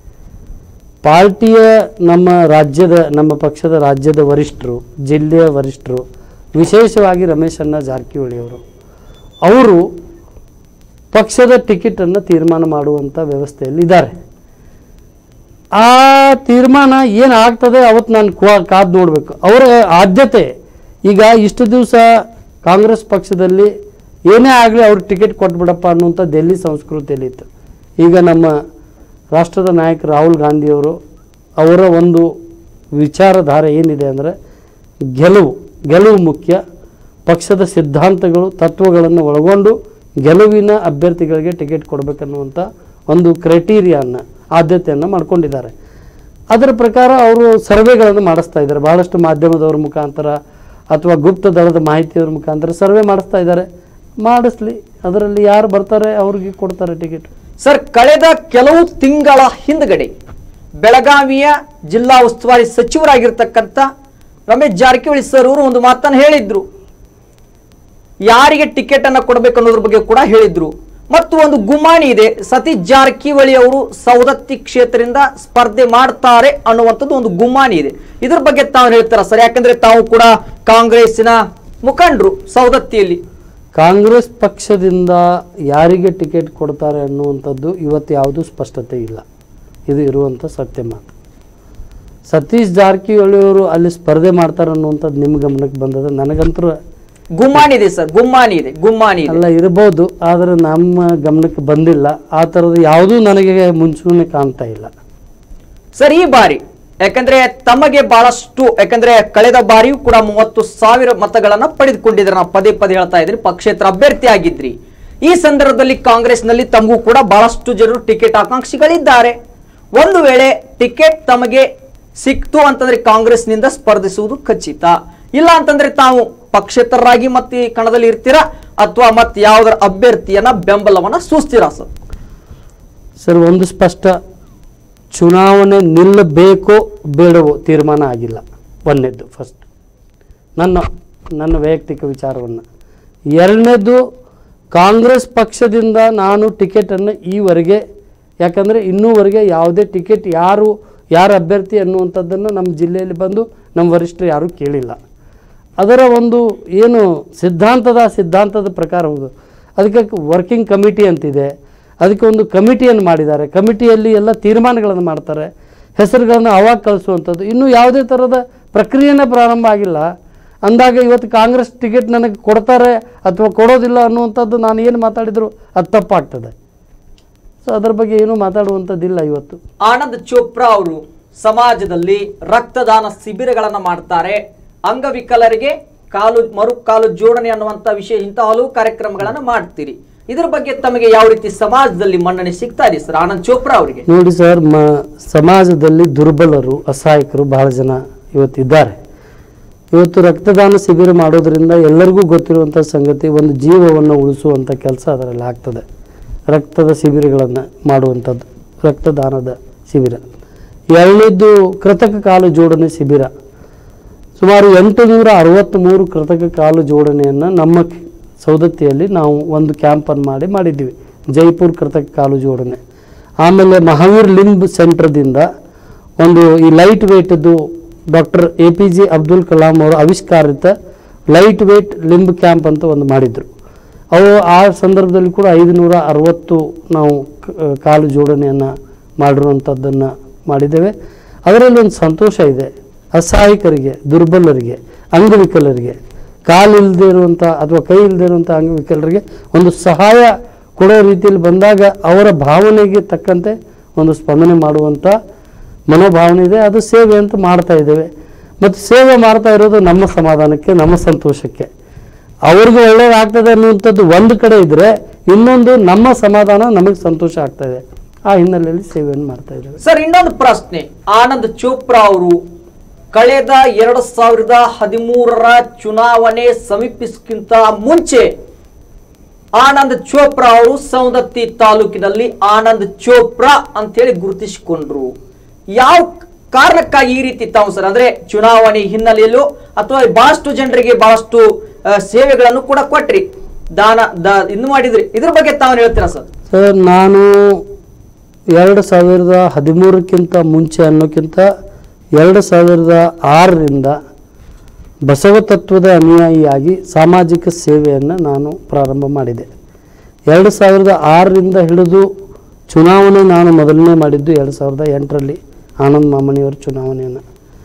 ಪಾರ್ಟಿಯ ನಮ್ಮ ರಾಜ್ಯದ ನಮ್ಮ ಪಕ್ಷದ ರಾಜ್ಯದ ವರಿಷ್ಠರು ಜಿಲ್ಲೆಯ ವರಿಷ್ಠರು ವಿಶೇಷವಾಗಿ ರಮೇಶಣ್ಣ ಜಾರಕಿಹೊಳಿ ಅವರು ಅವರು ಪಕ್ಷದ ಟಿಕೆಟನ್ನು ತೀರ್ಮಾನ ಮಾಡುವಂಥ ವ್ಯವಸ್ಥೆಯಲ್ಲಿ ಇದ್ದಾರೆ ಆ ತೀರ್ಮಾನ ಏನು ಆಗ್ತದೆ ಅವತ್ತು ನಾನು ಕ್ವಾ- ಕಾದ್ ನೋಡಬೇಕು ಅವರ ಆದ್ಯತೆ ಈಗ ಇಷ್ಟು ದಿವಸ ಕಾಂಗ್ರೆಸ್ ಪಕ್ಷದಲ್ಲಿ ಏನೇ ಆಗಲಿ ಅವ್ರು ಟಿಕೆಟ್ ಕೊಟ್ಬಿಡಪ್ಪ ಅನ್ನುವಂಥ ಡೆಲ್ಲಿ ಸಂಸ್ಕೃತಿಯಲ್ಲಿ ಇತ್ತು ಈಗ ನಮ್ಮ ರಾಷ್ಟ್ರದ ನಾಯಕ ರಾಹುಲ್ ಗಾಂಧಿಯವರು ಅವರ ಒಂದು ವಿಚಾರಧಾರೆ ಏನಿದೆ ಅಂದರೆ ಗೆಲುವು ಗೆಲುವು ಮುಖ್ಯ ಪಕ್ಷದ ಸಿದ್ಧಾಂತಗಳು ತತ್ವಗಳನ್ನು ಒಳಗೊಂಡು ಗೆಲುವಿನ ಅಭ್ಯರ್ಥಿಗಳಿಗೆ ಟಿಕೆಟ್ ಕೊಡಬೇಕನ್ನುವಂಥ ಒಂದು ಕ್ರೈಟೀರಿಯಾನ ಆದ್ಯತೆಯನ್ನು ಮಾಡ್ಕೊಂಡಿದ್ದಾರೆ ಅದರ ಪ್ರಕಾರ ಅವರು ಸರ್ವೆಗಳನ್ನು ಮಾಡಿಸ್ತಾ ಇದ್ದಾರೆ ಬಹಳಷ್ಟು ಮಾಧ್ಯಮದವ್ರ ಮುಖಾಂತರ ಅಥವಾ ಗುಪ್ತ ದಳದ ಮಾಹಿತಿಯವ್ರ ಮುಖಾಂತರ ಸರ್ವೆ ಮಾಡಿಸ್ತಾ ಇದ್ದಾರೆ ಮಾಡಿಸ್ಲಿ ಅದರಲ್ಲಿ ಯಾರು ಬರ್ತಾರೆ ಅವ್ರಿಗೆ ಕೊಡ್ತಾರೆ ಟಿಕೆಟ್ ಸರ್ ಕಳೆದ ಕೆಲವು ತಿಂಗಳ ಹಿಂದ್ಗಡೆ ಬೆಳಗಾವಿಯ ಜಿಲ್ಲಾ ಉಸ್ತುವಾರಿ ಸಚಿವರಾಗಿರ್ತಕ್ಕಂಥ ರಮೇಶ್ ಜಾರಕಿಹೊಳಿ ಸರ್ ಅವರು ಒಂದು ಮಾತನ್ನು ಹೇಳಿದ್ರು ಯಾರಿಗೆ ಟಿಕೆಟ್ ಅನ್ನ ಕೊಡಬೇಕು ಅನ್ನೋದ್ರ ಬಗ್ಗೆ ಕೂಡ ಹೇಳಿದ್ರು ಮತ್ತು ಒಂದು ಗುಮಾನಿ ಇದೆ ಸತೀಶ್ ಜಾರಕಿಹೊಳಿ ಅವರು ಸೌದತ್ತಿ ಕ್ಷೇತ್ರದಿಂದ ಸ್ಪರ್ಧೆ ಮಾಡ್ತಾರೆ ಅನ್ನುವಂಥದ್ದು ಒಂದು ಗುಮಾನಿ ಇದೆ ಇದ್ರ ಬಗ್ಗೆ ತಾವು ಹೇಳ್ತಾರ ಸರ್ ಯಾಕಂದ್ರೆ ತಾವು ಕೂಡ ಕಾಂಗ್ರೆಸ್ಸಿನ ಮುಖಂಡರು ಸೌದತ್ತಿಯಲ್ಲಿ ಕಾಂಗ್ರೆಸ್ ಪಕ್ಷದಿಂದ ಯಾರಿಗೆ ಟಿಕೆಟ್ ಕೊಡ್ತಾರೆ ಅನ್ನುವಂಥದ್ದು ಇವತ್ತು ಯಾವುದೂ ಸ್ಪಷ್ಟತೆ ಇಲ್ಲ ಇದು ಇರುವಂಥ ಸತ್ಯ ಮಾತು ಸತೀಶ್ ಜಾರಕಿಹೊಳಿ ಅವರು ಅಲ್ಲಿ ಸ್ಪರ್ಧೆ ಮಾಡ್ತಾರೆ ಅನ್ನುವಂಥದ್ದು ನಿಮ್ಮ ಗಮನಕ್ಕೆ ಬಂದದ ನನಗಂತೂ ಗುಮ್ಮಾನಿ ಇದೆ ಸರ್ ಗುಮ್ಮಾನಿ ಇದೆ ಗುಮ್ಮಾನಿ ಇದೆ ಅಲ್ಲ ಇರ್ಬೋದು ಆದರೆ ನಮ್ಮ ಗಮನಕ್ಕೆ ಬಂದಿಲ್ಲ ಆ ಥರದ್ದು ಯಾವುದೂ ನನಗೆ ಮುಂಚೂಣಿ ಕಾಣ್ತಾ ಇಲ್ಲ ಸರ್ ಈ ಬಾರಿ ಯಾಕಂದ್ರೆ ತಮಗೆ ಬಹಳಷ್ಟು ಯಾಕಂದ್ರೆ ಕಳೆದ ಬಾರಿಯೂ ಕೂಡ ಮೂವತ್ತು ಸಾವಿರ ಮತಗಳನ್ನ ಪಡೆದುಕೊಂಡಿದ್ರೆ ನಾವು ಪದೇ ಪದೇ ಹೇಳ್ತಾ ಇದ್ರಿ ಪಕ್ಷೇತರ ಅಭ್ಯರ್ಥಿ ಆಗಿದ್ರಿ ಈ ಸಂದರ್ಭದಲ್ಲಿ ಕಾಂಗ್ರೆಸ್ನಲ್ಲಿ ತಮಗೂ ಕೂಡ ಬಹಳಷ್ಟು ಜನರು ಟಿಕೆಟ್ ಆಕಾಂಕ್ಷಿಗಳಿದ್ದಾರೆ ಒಂದು ವೇಳೆ ಟಿಕೆಟ್ ತಮಗೆ ಸಿಕ್ತು ಅಂತಂದ್ರೆ ಕಾಂಗ್ರೆಸ್ನಿಂದ ಸ್ಪರ್ಧಿಸುವುದು ಖಚಿತ ಇಲ್ಲ ಅಂತಂದ್ರೆ ತಾವು ಪಕ್ಷೇತರರಾಗಿ ಮತ್ತೆ ಈ ಕಣದಲ್ಲಿ ಇರ್ತೀರಾ ಅಥವಾ ಮತ್ತೆ ಯಾವುದರ ಅಭ್ಯರ್ಥಿಯನ್ನ ಬೆಂಬಲವನ್ನ ಸೂಸ್ತೀರಾ ಸರ್ ಸರ್ ಒಂದು ಸ್ಪಷ್ಟ ಚುನಾವಣೆ ನಿಲ್ಲಬೇಕೋ ಬೇಡವೋ ತೀರ್ಮಾನ ಆಗಿಲ್ಲ ಒಂದನೇದ್ದು ಫಸ್ಟ್ ನನ್ನ ನನ್ನ ವೈಯಕ್ತಿಕ ವಿಚಾರವನ್ನು ಎರಡನೇದು ಕಾಂಗ್ರೆಸ್ ಪಕ್ಷದಿಂದ ನಾನು ಟಿಕೆಟನ್ನು ಈವರೆಗೆ ಯಾಕಂದರೆ ಇನ್ನೂವರೆಗೆ ಯಾವುದೇ ಟಿಕೆಟ್ ಯಾರು ಯಾರು ಅಭ್ಯರ್ಥಿ ಅನ್ನುವಂಥದ್ದನ್ನು ನಮ್ಮ ಜಿಲ್ಲೆಯಲ್ಲಿ ಬಂದು ನಮ್ಮ ವರಿಷ್ಠರು ಯಾರೂ ಕೇಳಿಲ್ಲ ಅದರ ಒಂದು ಏನು ಸಿದ್ಧಾಂತದ ಸಿದ್ಧಾಂತದ ಪ್ರಕಾರ ಹೋದು ಅದಕ್ಕೆ ವರ್ಕಿಂಗ್ ಕಮಿಟಿ ಅಂತಿದೆ ಅದಕ್ಕೆ ಒಂದು ಕಮಿಟಿಯನ್ನು ಮಾಡಿದ್ದಾರೆ ಕಮಿಟಿಯಲ್ಲಿ ಎಲ್ಲ ತೀರ್ಮಾನಗಳನ್ನು ಮಾಡ್ತಾರೆ ಹೆಸರುಗಳನ್ನು ಅವಾಗ ಕಳಿಸುವಂಥದ್ದು ಇನ್ನೂ ಯಾವುದೇ ಥರದ ಪ್ರಕ್ರಿಯೆನೇ ಪ್ರಾರಂಭ ಆಗಿಲ್ಲ ಅಂದಾಗ ಇವತ್ತು ಕಾಂಗ್ರೆಸ್ ಟಿಕೆಟ್ ನನಗೆ ಕೊಡ್ತಾರೆ ಅಥವಾ ಕೊಡೋದಿಲ್ಲ ಅನ್ನುವಂಥದ್ದು ನಾನು ಏನು ಮಾತಾಡಿದ್ರು ಅದು ತಪ್ಪಾಗ್ತದೆ ಸೊ ಅದರ ಬಗ್ಗೆ ಏನೂ ಮಾತಾಡುವಂಥದ್ದಿಲ್ಲ ಇವತ್ತು ಆನಂದ್ ಚೋಪ್ರಾ ಅವರು ಸಮಾಜದಲ್ಲಿ ರಕ್ತದಾನ ಶಿಬಿರಗಳನ್ನ ಮಾಡ್ತಾರೆ ಅಂಗವಿಕಲರಿಗೆ ಕಾಲು ಮರು ಕಾಲು ಜೋಡಣೆ ಅನ್ನುವಂತ ವಿಷಯ ಇಂತಹ ಹಲವು ಕಾರ್ಯಕ್ರಮಗಳನ್ನ ಮಾಡ್ತೀರಿ ಇದ್ರ ಬಗ್ಗೆ ತಮಗೆ ಯಾವ ರೀತಿ ಸಮಾಜದಲ್ಲಿ ಮನ್ನಣೆ ಸಿಗ್ತಾ ಇದೆ ಸರ್ ಆನಂದ್ ಚೋಪ್ರಾ ಅವರಿಗೆ ನೋಡಿ ಸರ್ ಮ ಸಮಾಜದಲ್ಲಿ ದುರ್ಬಲರು ಅಸಹಾಯಕರು ಬಹಳ ಜನ ಇವತ್ತಿದ್ದಾರೆ ಇವತ್ತು ರಕ್ತದಾನ ಶಿಬಿರ ಮಾಡೋದ್ರಿಂದ ಎಲ್ಲರಿಗೂ ಗೊತ್ತಿರುವಂಥ ಸಂಗತಿ ಒಂದು ಜೀವವನ್ನು ಉಳಿಸುವಂಥ ಕೆಲಸ ಅದರಲ್ಲಿ ಆಗ್ತದೆ ರಕ್ತದ ಶಿಬಿರಗಳನ್ನು ಮಾಡುವಂಥದ್ದು ರಕ್ತದಾನದ ಶಿಬಿರ ಎರಡನೇದ್ದು ಕೃತಕ ಕಾಲು ಜೋಡಣೆ ಶಿಬಿರ ಸುಮಾರು ಎಂಟುನೂರ ಅರವತ್ತ್ಮೂರು ಕೃತಕ ಕಾಲು ಜೋಡಣೆಯನ್ನು ನಮ್ಮ ಕ್- ಸೌದತ್ತಿಯಲ್ಲಿ ನಾವು ಒಂದು ಕ್ಯಾಂಪನ್ನು ಮಾಡಿ ಮಾಡಿದ್ದೀವಿ ಜೈಪುರ್ ಕೃತಕ ಕಾಲು ಜೋಡಣೆ ಆಮೇಲೆ ಮಹಾವೀರ್ ಲಿಂಬ್ ಸೆಂಟ್ರದಿಂದ ಒಂದು ಈ ಲೈಟ್ ವೇಟ್ದು doctor A P J Abdul Kalam ಅವರು ಆವಿಷ್ಕಾರಿತ ಲೈಟ್ ವೇಟ್ ಲಿಂಬ್ ಕ್ಯಾಂಪ್ ಅಂತ ಒಂದು ಮಾಡಿದರು ಅವು ಆ ಸಂದರ್ಭದಲ್ಲಿ ಕೂಡ ಐದುನೂರ ಅರವತ್ತು ನಾವು ಕ- ಕಾಲು ಜೋಡಣೆಯನ್ನು ಮಾಡಿರುವಂಥದ್ದನ್ನು ಮಾಡಿದ್ದೇವೆ ಅದರಲ್ಲಿ ಒಂದು ಸಂತೋಷ ಇದೆ ಅಸಹಾಯಕರಿಗೆ ದುರ್ಬಲರಿಗೆ ಅಂಗವಿಕಲರಿಗೆ ಕಾಲಿಲ್ಲದೆ ಇರುವಂಥ ಅಥವಾ ಕೈ ಇಲ್ಲದೆ ಇರುವಂಥ ಅಂಗವಿಕಲರಿಗೆ ಒಂದು ಸಹಾಯ ಕೊಡೋ ರೀತಿಯಲ್ಲಿ ಬಂದಾಗ ಅವರ ಭಾವನೆಗೆ ತಕ್ಕಂತೆ ಒಂದು ಸ್ಪಂದನೆ ಮಾಡುವಂಥ ಮನೋಭಾವನೆ ಇದೆ ಅದು ಸೇವೆ ಅಂತ ಮಾಡ್ತಾ ಇದ್ದೇವೆ ಮತ್ತು ಸೇವೆ ಮಾಡ್ತಾ ಇರೋದು ನಮ್ಮ ಸಮಾಧಾನಕ್ಕೆ ನಮ್ಮ ಸಂತೋಷಕ್ಕೆ ಅವ್ರಿಗೆ ಒಳ್ಳೇದಾಗ್ತದೆ ಅನ್ನುವಂಥದ್ದು ಒಂದು ಕಡೆ ಇದ್ದರೆ ಇನ್ನೊಂದು ನಮ್ಮ ಸಮಾಧಾನ ನಮಗೆ ಸಂತೋಷ ಆಗ್ತಾ ಇದೆ ಆ ಹಿನ್ನೆಲೆಯಲ್ಲಿ ಸೇವೆಯನ್ನು ಮಾಡ್ತಾ ಇದ್ದೇವೆ ಸರ್ ಇನ್ನೊಂದು ಪ್ರಶ್ನೆ ಆನಂದ್ ಚೋಪ್ರಾ ಅವರು ಕಳೆದ ಎರಡು ಸಾವಿರದ ಹದಿಮೂರರ ಚುನಾವಣೆ ಸಮೀಪಿಸಕ್ಕಿಂತ ಮುಂಚೆ ಆನಂದ್ ಚೋಪ್ರಾ ಅವರು ಸೌದತ್ತಿ ತಾಲೂಕಿನಲ್ಲಿ ಆನಂದ್ ಚೋಪ್ರಾ ಅಂತೇಳಿ ಗುರುತಿಸಿಕೊಂಡ್ರು ಯಾವ ಕಾರಣಕ್ಕಾಗಿ ಈ ರೀತಿ ತಾವು ಸರ್ ಅಂದ್ರೆ ಚುನಾವಣೆ ಹಿನ್ನೆಲೆಯಲ್ಲೂ ಅಥವಾ ಬಹಳಷ್ಟು ಜನರಿಗೆ ಬಹಳಷ್ಟು ಆ, ಸೇವೆಗಳನ್ನು ಕೂಡ ಕೊಟ್ರಿ ದಾನ ದ ಇನ್ನು ಮಾಡಿದ್ರಿ ಇದ್ರ ಬಗ್ಗೆ ತಾವು ಹೇಳ್ತೀರಾ ಸರ್ ಸರ್ ನಾನು ಎರಡು ಸಾವಿರದ ಹದಿಮೂರಕ್ಕಿಂತ ಮುಂಚೆ ಅನ್ನೋಕ್ಕಿಂತ ಎರಡು ಸಾವಿರದ ಆರರಿಂದ ಬಸವ ತತ್ವದ ಅನುಯಾಯಿಯಾಗಿ ಸಾಮಾಜಿಕ ಸೇವೆಯನ್ನು ನಾನು ಪ್ರಾರಂಭ ಮಾಡಿದೆ ಎರಡು ಸಾವಿರದ ಆರರಿಂದ ಹಿಡಿದು ಚುನಾವಣೆ ನಾನು ಮೊದಲನೇ ಮಾಡಿದ್ದು ಎರಡು ಸಾವಿರದ ಎಂಟರಲ್ಲಿ ಆನಂದ್ ಮಾಮನಿಯವರ ಚುನಾವಣೆಯನ್ನು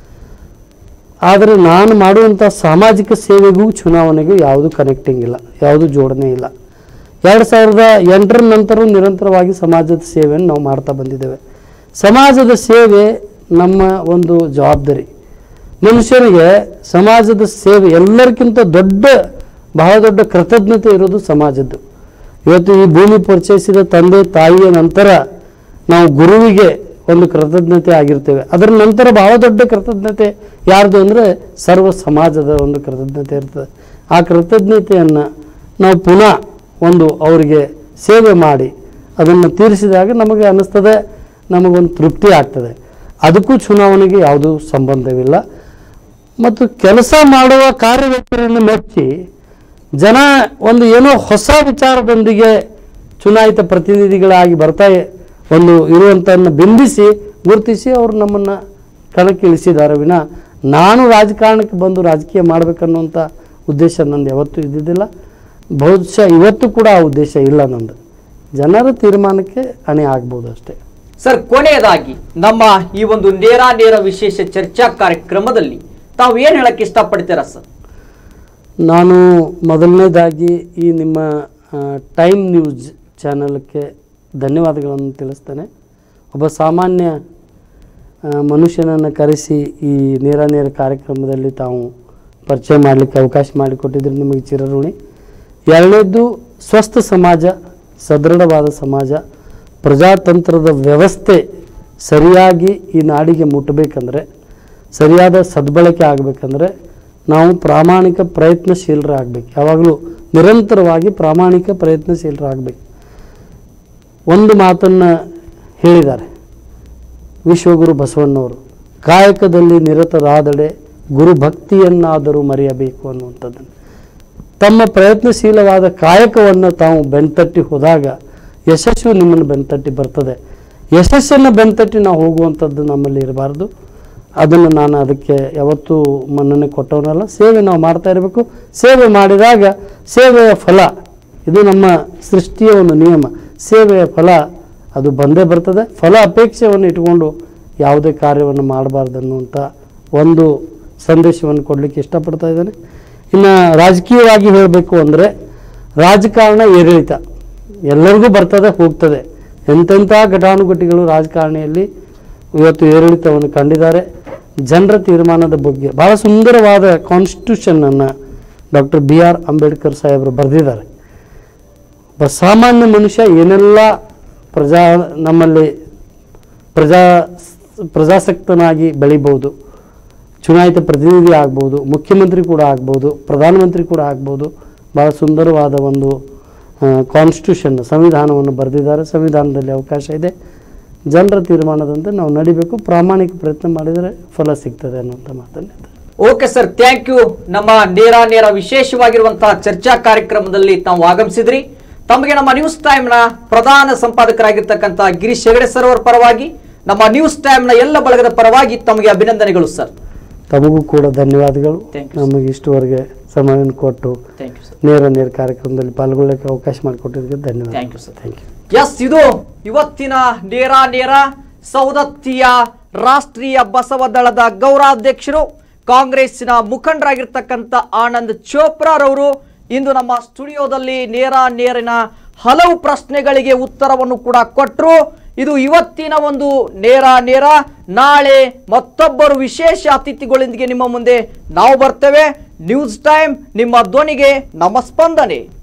ಆದರೆ ನಾನು ಮಾಡುವಂಥ ಸಾಮಾಜಿಕ ಸೇವೆಗೂ ಚುನಾವಣೆಗೂ ಯಾವುದು ಕನೆಕ್ಟಿಂಗ್ ಇಲ್ಲ ಯಾವುದು ಜೋಡಣೆ ಇಲ್ಲ ಎರಡು ಸಾವಿರದ ಎಂಟರ ನಂತರ ನಿರಂತರವಾಗಿ ಸಮಾಜದ ಸೇವೆಯನ್ನು ನಾವು ಮಾಡ್ತಾ ಬಂದಿದ್ದೇವೆ ಸಮಾಜದ ಸೇವೆ ನಮ್ಮ ಒಂದು ಜವಾಬ್ದಾರಿ ಮನುಷ್ಯನಿಗೆ ಸಮಾಜದ ಸೇವೆ ಎಲ್ಲರಿಗಿಂತ ದೊಡ್ಡ ಬಹಳ ದೊಡ್ಡ ಕೃತಜ್ಞತೆ ಇರೋದು ಸಮಾಜದ್ದು ಇವತ್ತು ಈ ಭೂಮಿ ಪರಿಚಯಿಸಿದ ತಂದೆ ತಾಯಿಯ ನಂತರ ನಾವು ಗುರುವಿಗೆ ಒಂದು ಕೃತಜ್ಞತೆ ಆಗಿರ್ತೇವೆ ಅದರ ನಂತರ ಬಹಳ ದೊಡ್ಡ ಕೃತಜ್ಞತೆ ಯಾರ್ದು ಅಂದರೆ ಸರ್ವ ಸಮಾಜದ ಒಂದು ಕೃತಜ್ಞತೆ ಇರ್ತದೆ ಆ ಕೃತಜ್ಞತೆಯನ್ನು ನಾವು ಪುನಃ ಒಂದು ಅವರಿಗೆ ಸೇವೆ ಮಾಡಿ ಅದನ್ನು ತೀರಿಸಿದಾಗ ನಮಗೆ ಅನ್ನಿಸ್ತದೆ ನಮಗೊಂದು ತೃಪ್ತಿ ಆಗ್ತದೆ ಅದಕ್ಕೂ ಚುನಾವಣೆಗೆ ಯಾವುದೂ ಸಂಬಂಧವಿಲ್ಲ ಮತ್ತು ಕೆಲಸ ಮಾಡುವ ಕಾರ್ಯವೈಖರಿಯನ್ನು ಮೆಚ್ಚಿ ಜನ ಒಂದು ಏನೋ ಹೊಸ ವಿಚಾರದೊಂದಿಗೆ ಚುನಾಯಿತ ಪ್ರತಿನಿಧಿಗಳಾಗಿ ಬರ್ತಾ ಒಂದು ಇರುವಂಥನ್ನು ಬಿಂಬಿಸಿ ಗುರುತಿಸಿ ಅವರು ನಮ್ಮನ್ನು ಕಣಕ್ಕೆ ಇಳಿಸಿದ್ದಾರೆ ವಿನ ನಾನು ರಾಜಕಾರಣಕ್ಕೆ ಬಂದು ರಾಜಕೀಯ ಮಾಡಬೇಕನ್ನುವಂಥ ಉದ್ದೇಶ ನಂದು ಯಾವತ್ತೂ ಇದ್ದಿದ್ದಿಲ್ಲ ಬಹುಶಃ ಇವತ್ತು ಕೂಡ ಆ ಉದ್ದೇಶ ಇಲ್ಲ ನಂದು ಜನರ ತೀರ್ಮಾನಕ್ಕೆ ಅಣೆ ಆಗ್ಬೋದು ಅಷ್ಟೇ ಸರ್ ಕೊನೆಯದಾಗಿ ನಮ್ಮ ಈ ಒಂದು ನೇರ ನೇರ ವಿಶೇಷ ಚರ್ಚಾ ಕಾರ್ಯಕ್ರಮದಲ್ಲಿ ತಾವು ಏನ್ ಹೇಳಕ್ ಇಷ್ಟಪಡ್ತೀರಾ ಸರ್ ನಾನು ಮೊದಲನೇದಾಗಿ ಈ ನಿಮ್ಮ ಟೈಮ್ ನ್ಯೂಸ್ ಚಾನಲ್ಗೆ ಧನ್ಯವಾದಗಳನ್ನು ತಿಳಿಸ್ತೇನೆ ಒಬ್ಬ ಸಾಮಾನ್ಯ ಆ, ಮನುಷ್ಯನನ್ನು ಕರೆಸಿ ಈ ನೇರ ನೇರ ಕಾರ್ಯಕ್ರಮದಲ್ಲಿ ತಾವು ಪರಿಚಯ ಮಾಡಲಿಕ್ಕೆ ಅವಕಾಶ ಮಾಡಿಕೊಟ್ಟಿದ್ರೆ ನಿಮಗೆ ಚಿರಋಣಿ ಎರಡನೇದ್ದು ಸ್ವಸ್ಥ ಸಮಾಜ ಸದೃಢವಾದ ಸಮಾಜ ಪ್ರಜಾತಂತ್ರದ ವ್ಯವಸ್ಥೆ ಸರಿಯಾಗಿ ಈ ನಾಡಿಗೆ ಮುಟ್ಟಬೇಕಂದ್ರೆ ಸರಿಯಾದ ಸದ್ಬಳಕೆ ಆಗಬೇಕಂದ್ರೆ ನಾವು ಪ್ರಾಮಾಣಿಕ ಪ್ರಯತ್ನಶೀಲರಾಗಬೇಕು ಯಾವಾಗಲೂ ನಿರಂತರವಾಗಿ ಪ್ರಾಮಾಣಿಕ ಪ್ರಯತ್ನಶೀಲರಾಗಬೇಕು ಒಂದು ಮಾತನ್ನು ಹೇಳಿದ್ದಾರೆ ವಿಶ್ವಗುರು ಬಸವಣ್ಣವರು ಕಾಯಕದಲ್ಲಿ ನಿರತರಾದಡೆ ಗುರು ಭಕ್ತಿಯನ್ನಾದರೂ ಮರೆಯಬೇಕು ಅನ್ನುವಂಥದ್ದನ್ನು ತಮ್ಮ ಪ್ರಯತ್ನಶೀಲವಾದ ಕಾಯಕವನ್ನು ತಾವು ಬೆಣ್ತಟ್ಟಿ ಹೋದಾಗ ಯಶಸ್ಸು ನಿಮ್ಮನ್ನು ಬೆಣ್ತಟ್ಟಿ ಬರ್ತದೆ ಯಶಸ್ಸನ್ನು ಬೆಣ್ತಟ್ಟಿ ನಾವು ಹೋಗುವಂಥದ್ದು ನಮ್ಮಲ್ಲಿ ಇರಬಾರ್ದು ಅದನ್ನು ನಾನು ಅದಕ್ಕೆ ಯಾವತ್ತೂ ಮನ್ನಣೆ ಕೊಟ್ಟವನಲ್ಲ ಸೇವೆ ನಾವು ಮಾಡ್ತಾ ಇರಬೇಕು ಸೇವೆ ಮಾಡಿದಾಗ ಸೇವೆಯ ಫಲ ಇದು ನಮ್ಮ ಸೃಷ್ಟಿಯ ಒಂದು ನಿಯಮ ಸೇವೆಯ ಫಲ ಅದು ಬಂದೇ ಬರ್ತದೆ ಫಲ ಅಪೇಕ್ಷೆಯನ್ನು ಇಟ್ಕೊಂಡು ಯಾವುದೇ ಕಾರ್ಯವನ್ನು ಮಾಡಬಾರ್ದು ಅನ್ನುವಂಥ ಒಂದು ಸಂದೇಶವನ್ನು ಕೊಡಲಿಕ್ಕೆ ಇಷ್ಟಪಡ್ತಾ ಇದ್ದೇನೆ ಇನ್ನು ರಾಜಕೀಯವಾಗಿ ಹೇಳಬೇಕು ಅಂದರೆ ರಾಜಕಾರಣ ಏರಿಳಿತ ಎಲ್ಲರಿಗೂ ಬರ್ತದೆ ಹೋಗ್ತದೆ ಎಂತೆಂಥ ಘಟಾನುಘಟಿಗಳು ರಾಜಕಾರಣಿಯಲ್ಲಿ ಇವತ್ತು ಏರಿಳಿತವನ್ನು ಕಂಡಿದ್ದಾರೆ ಜನರ ತೀರ್ಮಾನದ ಬಗ್ಗೆ ಬಹಳ ಸುಂದರವಾದ ಕಾನ್ಸ್ಟಿಟ್ಯೂಷನನ್ನು ಡಾಕ್ಟರ್ ಬಿ ಆರ್ ಅಂಬೇಡ್ಕರ್ ಸಾಹೇಬರು ಬರೆದಿದ್ದಾರೆ ಒಬ್ಬ ಸಾಮಾನ್ಯ ಮನುಷ್ಯ ಏನೆಲ್ಲ ಪ್ರಜಾ ನಮ್ಮಲ್ಲಿ ಪ್ರಜಾ ಪ್ರಜಾಸಕ್ತನಾಗಿ ಬೆಳಿಬೋದು ಚುನಾಯಿತ ಪ್ರತಿನಿಧಿ ಆಗ್ಬೋದು ಮುಖ್ಯಮಂತ್ರಿ ಕೂಡ ಆಗ್ಬೋದು ಪ್ರಧಾನಮಂತ್ರಿ ಕೂಡ ಆಗ್ಬೋದು ಭಾಳ ಸುಂದರವಾದ ಒಂದು ಕಾನ್ಸ್ಟಿಟ್ಯೂಷನ್ ಸಂವಿಧಾನವನ್ನು ಬರೆದಿದ್ದಾರೆ ಸಂವಿಧಾನದಲ್ಲಿ ಅವಕಾಶ ಇದೆ ಜನರ ತೀರ್ಮಾನದಂತೆ ನಾವು ನಡಿಬೇಕು ಪ್ರಾಮಾಣಿಕ ಪ್ರಯತ್ನ ಮಾಡಿದರೆ ಫಲ ಸಿಗ್ತದೆ ಅನ್ನುವಂಥ ಮಾತನ್ನು ಹೇಳ್ತಾರೆ. ಓಕೆ ಸರ್ ಥ್ಯಾಂಕ್ ಯು ನಮ್ಮ ನೇರ ನೇರ ವಿಶೇಷವಾಗಿರುವಂತಹ ಚರ್ಚಾ ಕಾರ್ಯಕ್ರಮದಲ್ಲಿ ತಾವು ಆಗಮಿಸಿದ್ರಿ ತಮಗೆ ನಮ್ಮ ನ್ಯೂಸ್ ಟೈಮ್ ನ ಪ್ರಧಾನ ಸಂಪಾದಕರಾಗಿರ್ತಕ್ಕಂಥ ಗಿರೀಶ್ ಹೆಗಡೆ ಸರ್ ಅವರ ಪರವಾಗಿ ನಮ್ಮ ನ್ಯೂಸ್ ಟೈಮ್ ನ ಎಲ್ಲ ಬಳಗದ ಪರವಾಗಿ ತಮಗೆ ಅಭಿನಂದನೆಗಳು ಸರ್ ತಮಗೂ ಕೂಡ ಧನ್ಯವಾದಗಳು Thank you, sir. ನಮಗೆ ಇಷ್ಟುವರೆಗೆ ಸಮಯವನ್ನು ಕೊಟ್ಟು ಥ್ಯಾಂಕ್ ಯು ಸರ್ ನೇರ ನೇರ ಕಾರ್ಯಕ್ರಮದಲ್ಲಿ ಪಾಲ್ಗೊಳ್ಳಕ್ಕೆ ಅವಕಾಶ ಮಾಡಿಕೊಟ್ಟಿದ್ದಕ್ಕೆ ಧನ್ಯವಾದ Thank you, sir. Thank you ಎಸ್ ಇದು ಇವತ್ತಿನ ನೇರ ನೇರ ಸೌದತ್ತಿಯ ರಾಷ್ಟ್ರೀಯ ಬಸವ ದಳದ ಗೌರವಾಧ್ಯಕ್ಷರು ಕಾಂಗ್ರೆಸ್ಸಿನ ಮುಖಂಡರಾಗಿರ್ತಕ್ಕಂಥ ಆನಂದ್ ಚೋಪ್ರಾರವರು ಇಂದು ನಮ್ಮ ಸ್ಟುಡಿಯೋದಲ್ಲಿ ನೇರ ನೇರಿನ ಹಲವು ಪ್ರಶ್ನೆಗಳಿಗೆ ಉತ್ತರವನ್ನು ಕೂಡ ಕೊಟ್ಟರು ಇದು ಇವತ್ತಿನ ಒಂದು ನೇರ ನೇರ ನಾಳೆ ಮತ್ತೊಬ್ಬರು ವಿಶೇಷ ಅತಿಥಿಗಳೊಂದಿಗೆ ನಿಮ್ಮ ಮುಂದೆ ನಾವು ಬರ್ತೇವೆ ನ್ಯೂಸ್ ಟೈಮ್ ನಿಮ್ಮ ಧ್ವನಿಗೆ ನಮ್ಮ ಸ್ಪಂದನೆ